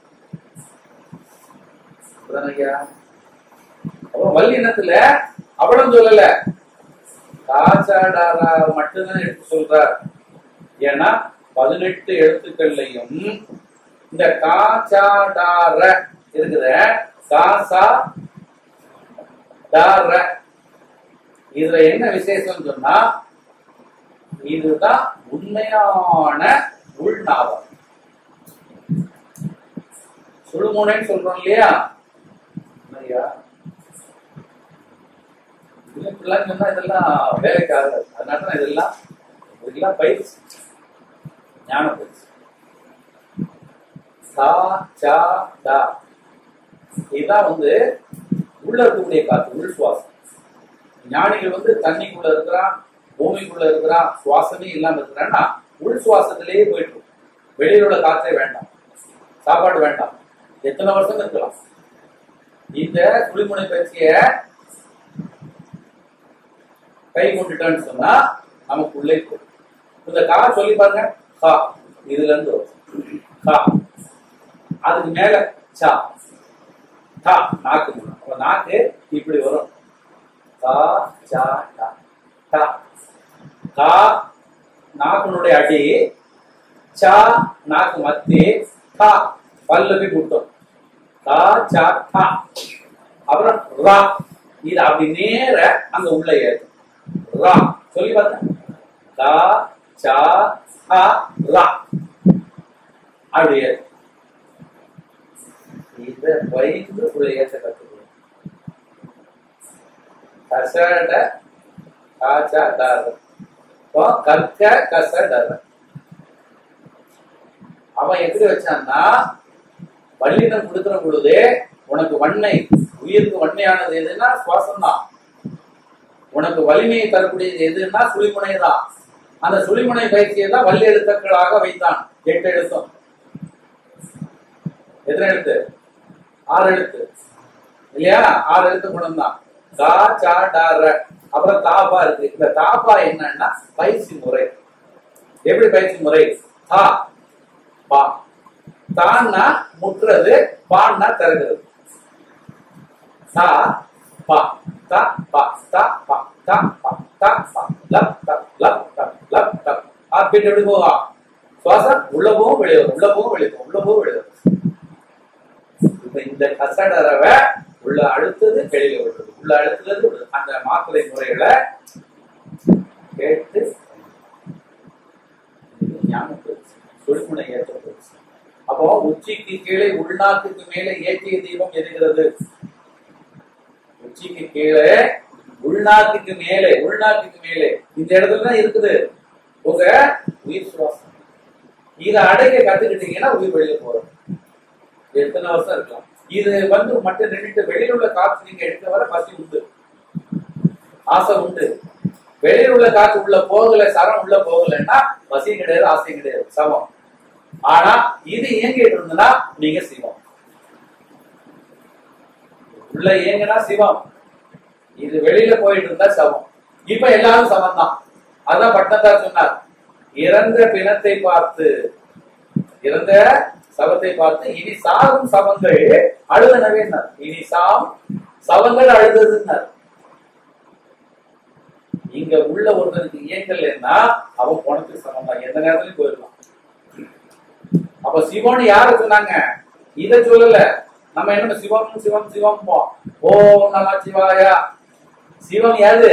அப்படிதானே ஐயா அப்போ வல்லினத்துல அவளும் சொல்லல காச்சாடாரா மட்டும்தான் எடுத்து சொல்றார் ஏன்னா பதினெட்டு எழுத்துக்கள்லையும் இந்த காச்சாடார இருக்குது காசா டார இதுல என்ன விசேஷம் சொன்னா இதுதான் உண்மையான உள்நாவம் சுழுமுனைன்னு சொல்றோம் இல்லையா ஐயா இல்ல இப்படிலாம் சொன்னா இதெல்லாம் வேலைக்கு ஆகாது அதனால தான் இதெல்லாம் இதெல்லாம் பயிற்சி ஞான பயிற்சி சா சா டா இதுதான் வந்து உள்ள இருக்கக்கூடிய காத்து உள் சுவாசம் ஞானிகள் வந்து தண்ணிக்குள்ள இருக்கிறான் பூமிக்குள்ள இருக்கிறான் சுவாசமே இல்லாம இருக்கிறான்னா உள் சுவாசத்திலேயே போயிட்டு இருக்கும். வெளியில உள்ள காற்றே வேண்டாம் சாப்பாடு வேண்டாம் எத்தனை வருஷம் இருக்கலாம் இந்த குளிமுனை பயிற்சிய கை கொண்டுட்டான்னு சொன்னா நமக்கு உள்ளே போகும் இந்த கா சொல்லி பாருங்க கா இதுல இருந்து வரும் கா அதுக்கு மேல சா கா நாக்கு மூலம். அப்ப நாக்கு இப்படி வரும் கா சா டா கா கா நாக்குனுடைய அடி சா நாக்கு மத்தி கா பல்லு போய் முட்டும் கா சா கா அப்புறம் ரா இது அப்படி நேர அங்க உள்ள ஏறும் ரா சொல்லி பார்த்தேன் கா சா கா ரா அப்படி ஏறும் இத பயந்து உள்ள ஏற்ற கத்துக்கணும் கசட காச்சா டார இப்போ கற்க கசடர அவன் எப்படி வச்சான்னா வல்லினம் கொடுக்கிற பொழுது உனக்கு வண்ணை உயிருக்கு வன்மையானது எதுன்னா சுவாசம் தான் உனக்கு வலிமையை தரக்கூடியது எதுன்னா சுழிமுனை தான் அந்த சுழிமுனை பயிற்சியை தான் வல்லி எழுத்துக்களாக வைத்தான் எட்டு எழுத்தும் எத்தனை எழுத்து ஆறு எழுத்து இல்லையா ஆறு எழுத்து குணம் தான் கா சா டா ர அப்புறம் தாபா இருக்கு இந்த தாபா என்னன்னா பயிற்சி முறை எப்படி பயிற்சி முறை தா பா தான்னா முற்றுறது பான்னா திறக்கிறது தா பா தா பா தா பா தா பா தா பா லப் தப் லப் தப் லப் தப் ஹார்ட் எப்படி போகும் சுவாசம் உள்ள போகும் வெளியே வரும் உள்ள போகும் வெளியே வரும் உள்ள போகும் வெளியே வரும் இப்ப இந்த கசடரவை உள்ள அழுத்தது வெளியில விடுறது உள்ள அழுத்துறது விடுறது. அந்த மாத்திரை முறைகளை கேட்டு இது ஞான பயிற்சி சுழுமுனை ஏற்ற பயிற்சி அப்போ உச்சிக்கு கீழே உள்நாட்டுக்கு மேலே ஏற்றிய தீபம் எரிகிறது உச்சிக்கு கீழே உள்நாட்டுக்கு மேலே உள்நாட்டுக்கு மேலே இந்த இடத்துல தான் இருக்குது உங்க உயிர் சுவாசம் இதை அடைக்க கத்துக்கிட்டீங்கன்னா உயிர் வெளியில போறது எத்தனை வருஷம் இருக்கலாம் இது வந்து மட்டும் நின்றுட்டு வெளியில உள்ள காற்று நீங்க எடுக்க வர பசி உண்டு ஆசை உண்டு வெளியில உள்ள காற்று உள்ள போகல சரம் உள்ள போகலைன்னா பசியும் கிடையாது ஆசையும் கிடையாது சமம் ஆனா இது இயங்கிட்டு இருந்ததுன்னா நீங்க சிவம் உள்ள இயங்கினா சிவம் இது வெளியில போயிட்டு இருந்தா சமம் இப்ப எல்லாரும் சமம் தான் அதான் பட்டத்தார் சொன்னார் இறந்த பிணத்தை பார்த்து இறந்த சவத்தை பார்த்து இனி சாகும் சவங்கள் அழுதனவேன்னார் இனி சாம் சவங்கள் அழுததுன்னார் இங்க உள்ள ஒருத்தனுக்கு இயங்கலைன்னா அவன் பணத்துக்கு சமம் தான் எந்த நேரத்துலயும் போயிடலாம் அப்ப சிவன் யார சொன்னாங்க இத சொல்லல நம்ம என்ன சிவம் சிவம் சிவம் ஓ நம சிவாயா சிவம் யாரு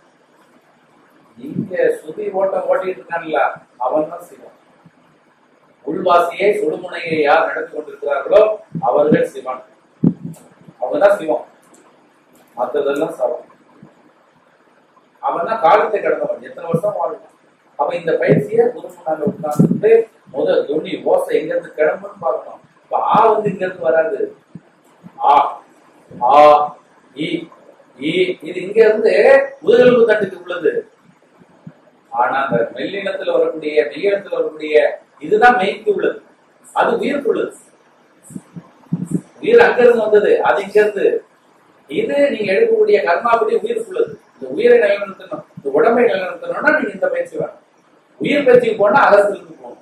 இங்க சுதி ஓட்டம் ஓட்டிட்டு இருக்கான்ல அவன் தான் சிவன் உள்வாசியை சுடுமுனையை யார் நடத்தி கொண்டிருக்கிறார்களோ அவர்கள் சிவன் அவங்கதான் சிவம் மற்றதெல்லாம் சவம் அவன் தான் காலத்தை கடந்தவன் எத்தனை வருஷம் வாழ்வான் அப்ப இந்த பயிற்சியை குருமுனால உட்கார்ந்து முதல் துணி ஓசை எங்க இருந்து கிளம்புன்னு பார்க்கணும் இப்ப ஆ வந்து இங்க இருந்து வராது ஆ ஆ இ இ இது இங்க இருந்து முதுகெலும்பு தட்டுக்கு உள்ளது ஆனா அந்த மெல்லினத்துல வரக்கூடிய மெய்யினத்துல வரக்கூடிய இதுதான் மெய்க்கு உள்ளது அது உயிருக்கு உள்ளது உயிர் அங்க இருந்து வந்தது அது இங்க இருந்து இது நீங்க எடுக்கக்கூடிய கர்மாபடி உயிருக்கு உள்ளது இந்த உயிரை நிலைநிறுத்தணும் இந்த உடம்பை நிலைநிறுத்தணும்னா நீங்க இந்த பயிற்சி வேணும் உயிர் பயிற்சிக்கு போனா அகத்திலிருந்து போகணும்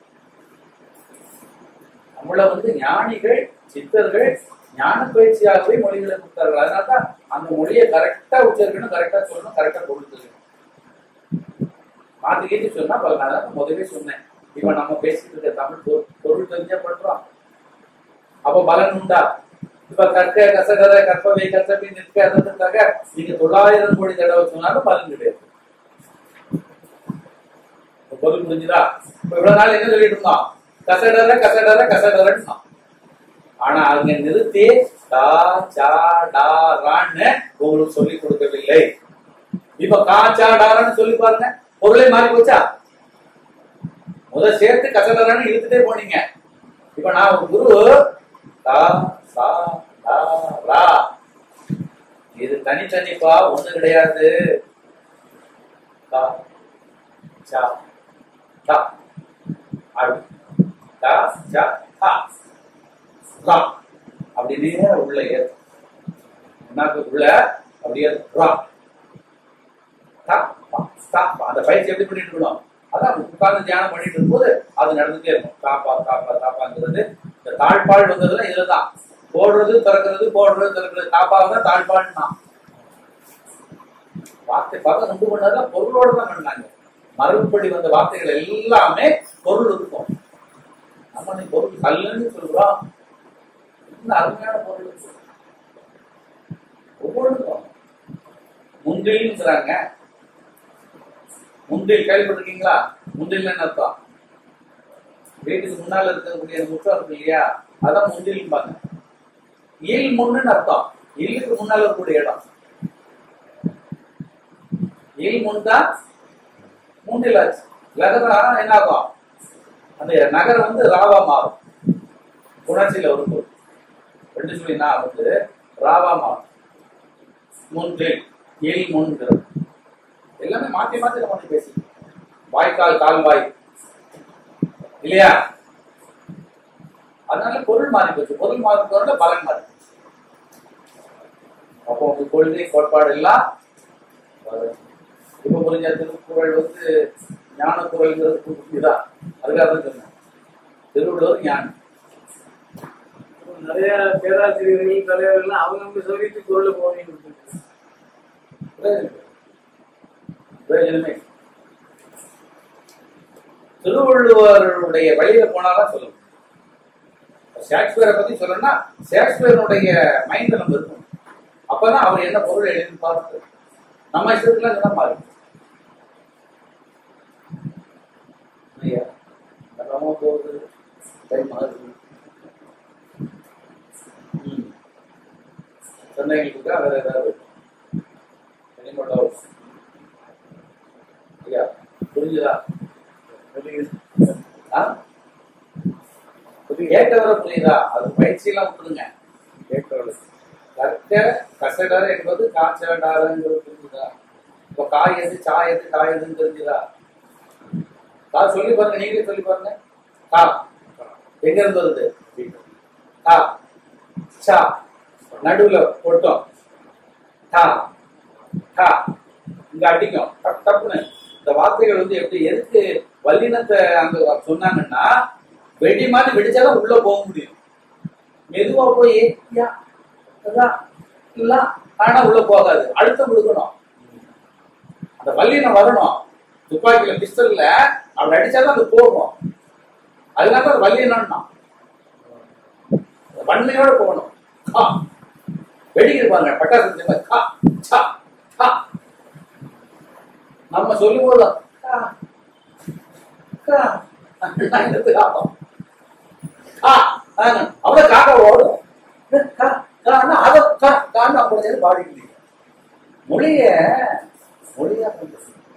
நம்மள வந்து ஞானிகள் சித்தர்கள் ஞான பயிற்சியாகவே மொழிகளை கொடுத்தார்கள் அதனாலதான் அந்த மொழியை கரெக்டா உச்சரிக்கணும் கரெக்டா சொல்லணும் கரெக்டா பொருள் தெரியணும் மாத்தி கீட்டி சொன்னா பல நான் முதவே சொன்னேன் இப்ப நம்ம பேசிட்டு இருக்க தமிழ் பொருள் பொருள் தெரிஞ்சா பண்றோம் அப்ப பலன் உண்டா இப்ப கற்க கசகர கற்பவை கற்பவை நிற்க அதற்காக நீங்க தொள்ளாயிரம் கோடி தடவை சொன்னாலும் பலன் கிடையாது இப்ப பொருள் புரிஞ்சுதா இப்ப இவ்வளவு நாள் என்ன சொல்லிட்டு இருந்தோம் கசடர கசடர கசடரன்னு ஆனா அங்க நிறுத்தி டா சா டா ரான்னு உங்களுக்கு சொல்லி கொடுக்கவில்லை இப்ப கா சா டாரான்னு சொல்லி பாருங்க பொருளே மாறி போச்சா முதல் சேர்த்து கசடரான்னு இழுத்துட்டே போனீங்க இப்ப நான் ஒரு குரு தா சா டா ரா இது தனித்தனிப்பா ஒண்ணு கிடையாது தா சா டா அப்படி டா சா டா ரா அப்படின்னே உள்ள ஏறும் என்னாக்கு உள்ள அப்படியே ரா டா, பா, டா, பா. அந்த பயிற்சி எப்படி பண்ணிட்டு இருக்கணும் அதான் உட்கார்ந்து தியானம் பண்ணிட்டு இருக்கும்போது அது நடந்துட்டே இருக்கும் காப்பா காப்பா காப்பாங்கிறது இந்த தாழ்பால் வந்ததுல இதுலதான் போடுறது திறக்கிறது போடுறது திறக்கிறது காப்பாவை தான் தாழ்பால்னா வார்த்தை பார்க்க ரெண்டு மணி நேரம் பொருளோட தான் பண்ணாங்க மறுபடி வந்த வார்த்தைகள் எல்லாமே பொருள் இருக்கும் நம்ம நீ பொருள் கல்லுன்னு சொல்றோம் இன்னும் அருமையான பொருள் இருக்கு ஒவ்வொன்றுக்கும் முந்தில்ங்கிறாங்க முந்தில் கேள்விப்பட்டிருக்கீங்களா முந்தில் என்ன அர்த்தம் வீட்டுக்கு முன்னால இருக்கக்கூடிய முற்றம் இருக்கு இல்லையா அதான் முந்தில் பாங்க இல் முன்னு அர்த்தம் இல்லுக்கு முன்னால இருக்கக்கூடிய இடம் இல் முன்தா மூன்றில் ஆச்சு லகரா என்ன ஆகும் அந்த நகரம் வந்து ராவா மாறும் உணர்ச்சியில வரும்போது ரெண்டு சொல்லினா வந்து ராவா மாறும் மூன்றில் இல் மூன்கிறது எல்லாமே மாத்தி மாத்தி நம்ம வந்து பேசி வாய்க்கால் கால்வாய் இல்லையா அதனால பொருள் மாறி போச்சு பொருள் மாறுறதோட பலன் மாறி போச்சு. அப்போ உங்க கொள்கை கோட்பாடு எல்லாம் வரும். இப்ப புரிஞ்ச திருக்குறள் வந்து ஞான குரல்ங்கிறது இதுதான் அதுக்காக தான் சொன்னேன் திருவள்ளுவர் ஞானம் நிறைய பேராசிரியர்கள் தலைவர்கள் அவங்க அவங்க சொல்லிட்டு குரல் போவீங்க பிரயோஜனம் இல்லை. பிரயோஜனமே இல்லை. திருவள்ளுவருடைய வழியில போனாதான் சொல்லணும் ஷேக்ஸ்பியரை பத்தி சொல்லணும்னா ஷேக்ஸ்பியருடைய மைண்ட்ல நம்ம இருக்கணும் அப்பதான் அவர் என்ன பொருள் எழுதி பார்த்து நம்ம இஷ்டத்துல இதெல்லாம் மாறி ஐயா நம்ம போகுது டைம் ஆகுது ம். சொன்னீங்களுக்கு வேற ஏதாவது வெளிப்பட ஐயா புரிஞ்சுதா ஆ? கேட்டவரை புரியுதா அது பயிற்சி எல்லாம் விட்டுருங்க கேட்கறது கற்க கசடர் என்பது காய்ச்சடாரங்கிறது புரிஞ்சுதா இப்ப காய் எது சாய் எது காய் எதுன்னு தெரிஞ்சுதா கா சொல்லி பாருங்க நீங்களே சொல்லி பாருங்க கா எங்க இருந்து வருது கா சா நடுவுல பொட்டம் டா டா இங்க அடிக்கும் டப் டப்னு இந்த வார்த்தைகள் வந்து எப்படி எதுக்கு வல்லினத்தை அங்க சொன்னாங்கன்னா வெடி மாதிரி வெடிச்சாதான் உள்ள போக முடியும் மெதுவா போய் யா, லா, லா, ஆனா உள்ள போகாது அழுத்தம் கொடுக்கணும் அந்த வல்லினம் வரணும் துப்பாக்கியில பிஸ்டல்ல அப்படி அடிச்சாதான் அது போகும் அதனால தான் வல்லினம்னா வன்மையோட போகணும் கா வெடிக்கிருப்பாங்க பட்டாசு செஞ்ச மாதிரி கா சா கா நம்ம சொல்லும் போது கா கா என்னது ஆகும் கா ஆனா, அவ்வளவு காக்க ஓடும் கா கான்னா அதை கா கான்னு அப்படி சேர்ந்து பாடிக்கிறீங்க மொழிய மொழியா பண்றது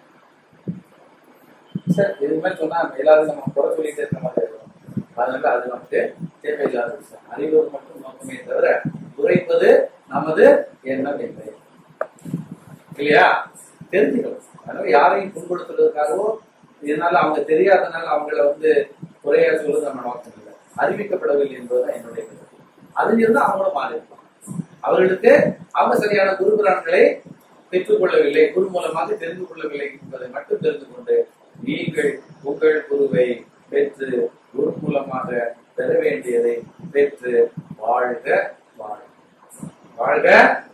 சரி இது மாதிரி சொன்னா எல்லாரும் நம்ம குறை சொல்லிட்டே இருக்க மாதிரி இருக்கும் அதனால அது நமக்கு தேவையில்லாத விஷயம் அறிவது மட்டும் நோக்கமே தவிர குறைப்பது நமது எண்ணம் இல்லை இல்லையா தெரிஞ்சுக்கணும் அதனால யாரையும் புண்படுத்துறதுக்காகவோ இதனால அவங்க தெரியாதனால அவங்கள வந்து குறையா சொல்றது நம்ம நோக்கம் இல்லை அறிவிக்கப்படவில்லை என்பதுதான் என்னுடைய கருத்து அது இருந்தால் அவங்களும் மாறி இருப்பாங்க அவர்களுக்கு அவங்க சரியான குருபுரான்களை பெற்றுக்கொள்ளவில்லை குரு மூலமாக தெரிந்து கொள்ளவில்லை என்பதை மட்டும் தெரிந்து கொண்டு நீங்கள் உங்கள் குருவை பெற்று குரு மூலமாக பெற வேண்டியதை பெற்று வாழ்க வாழ்க வாழ்க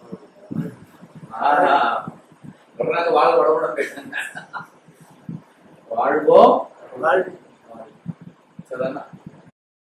ஆஹா. சொல்றாங்க வாழ் வளமுடன் பேசுங்க வாழ்வோம் வாழ்க்கை சரிதானா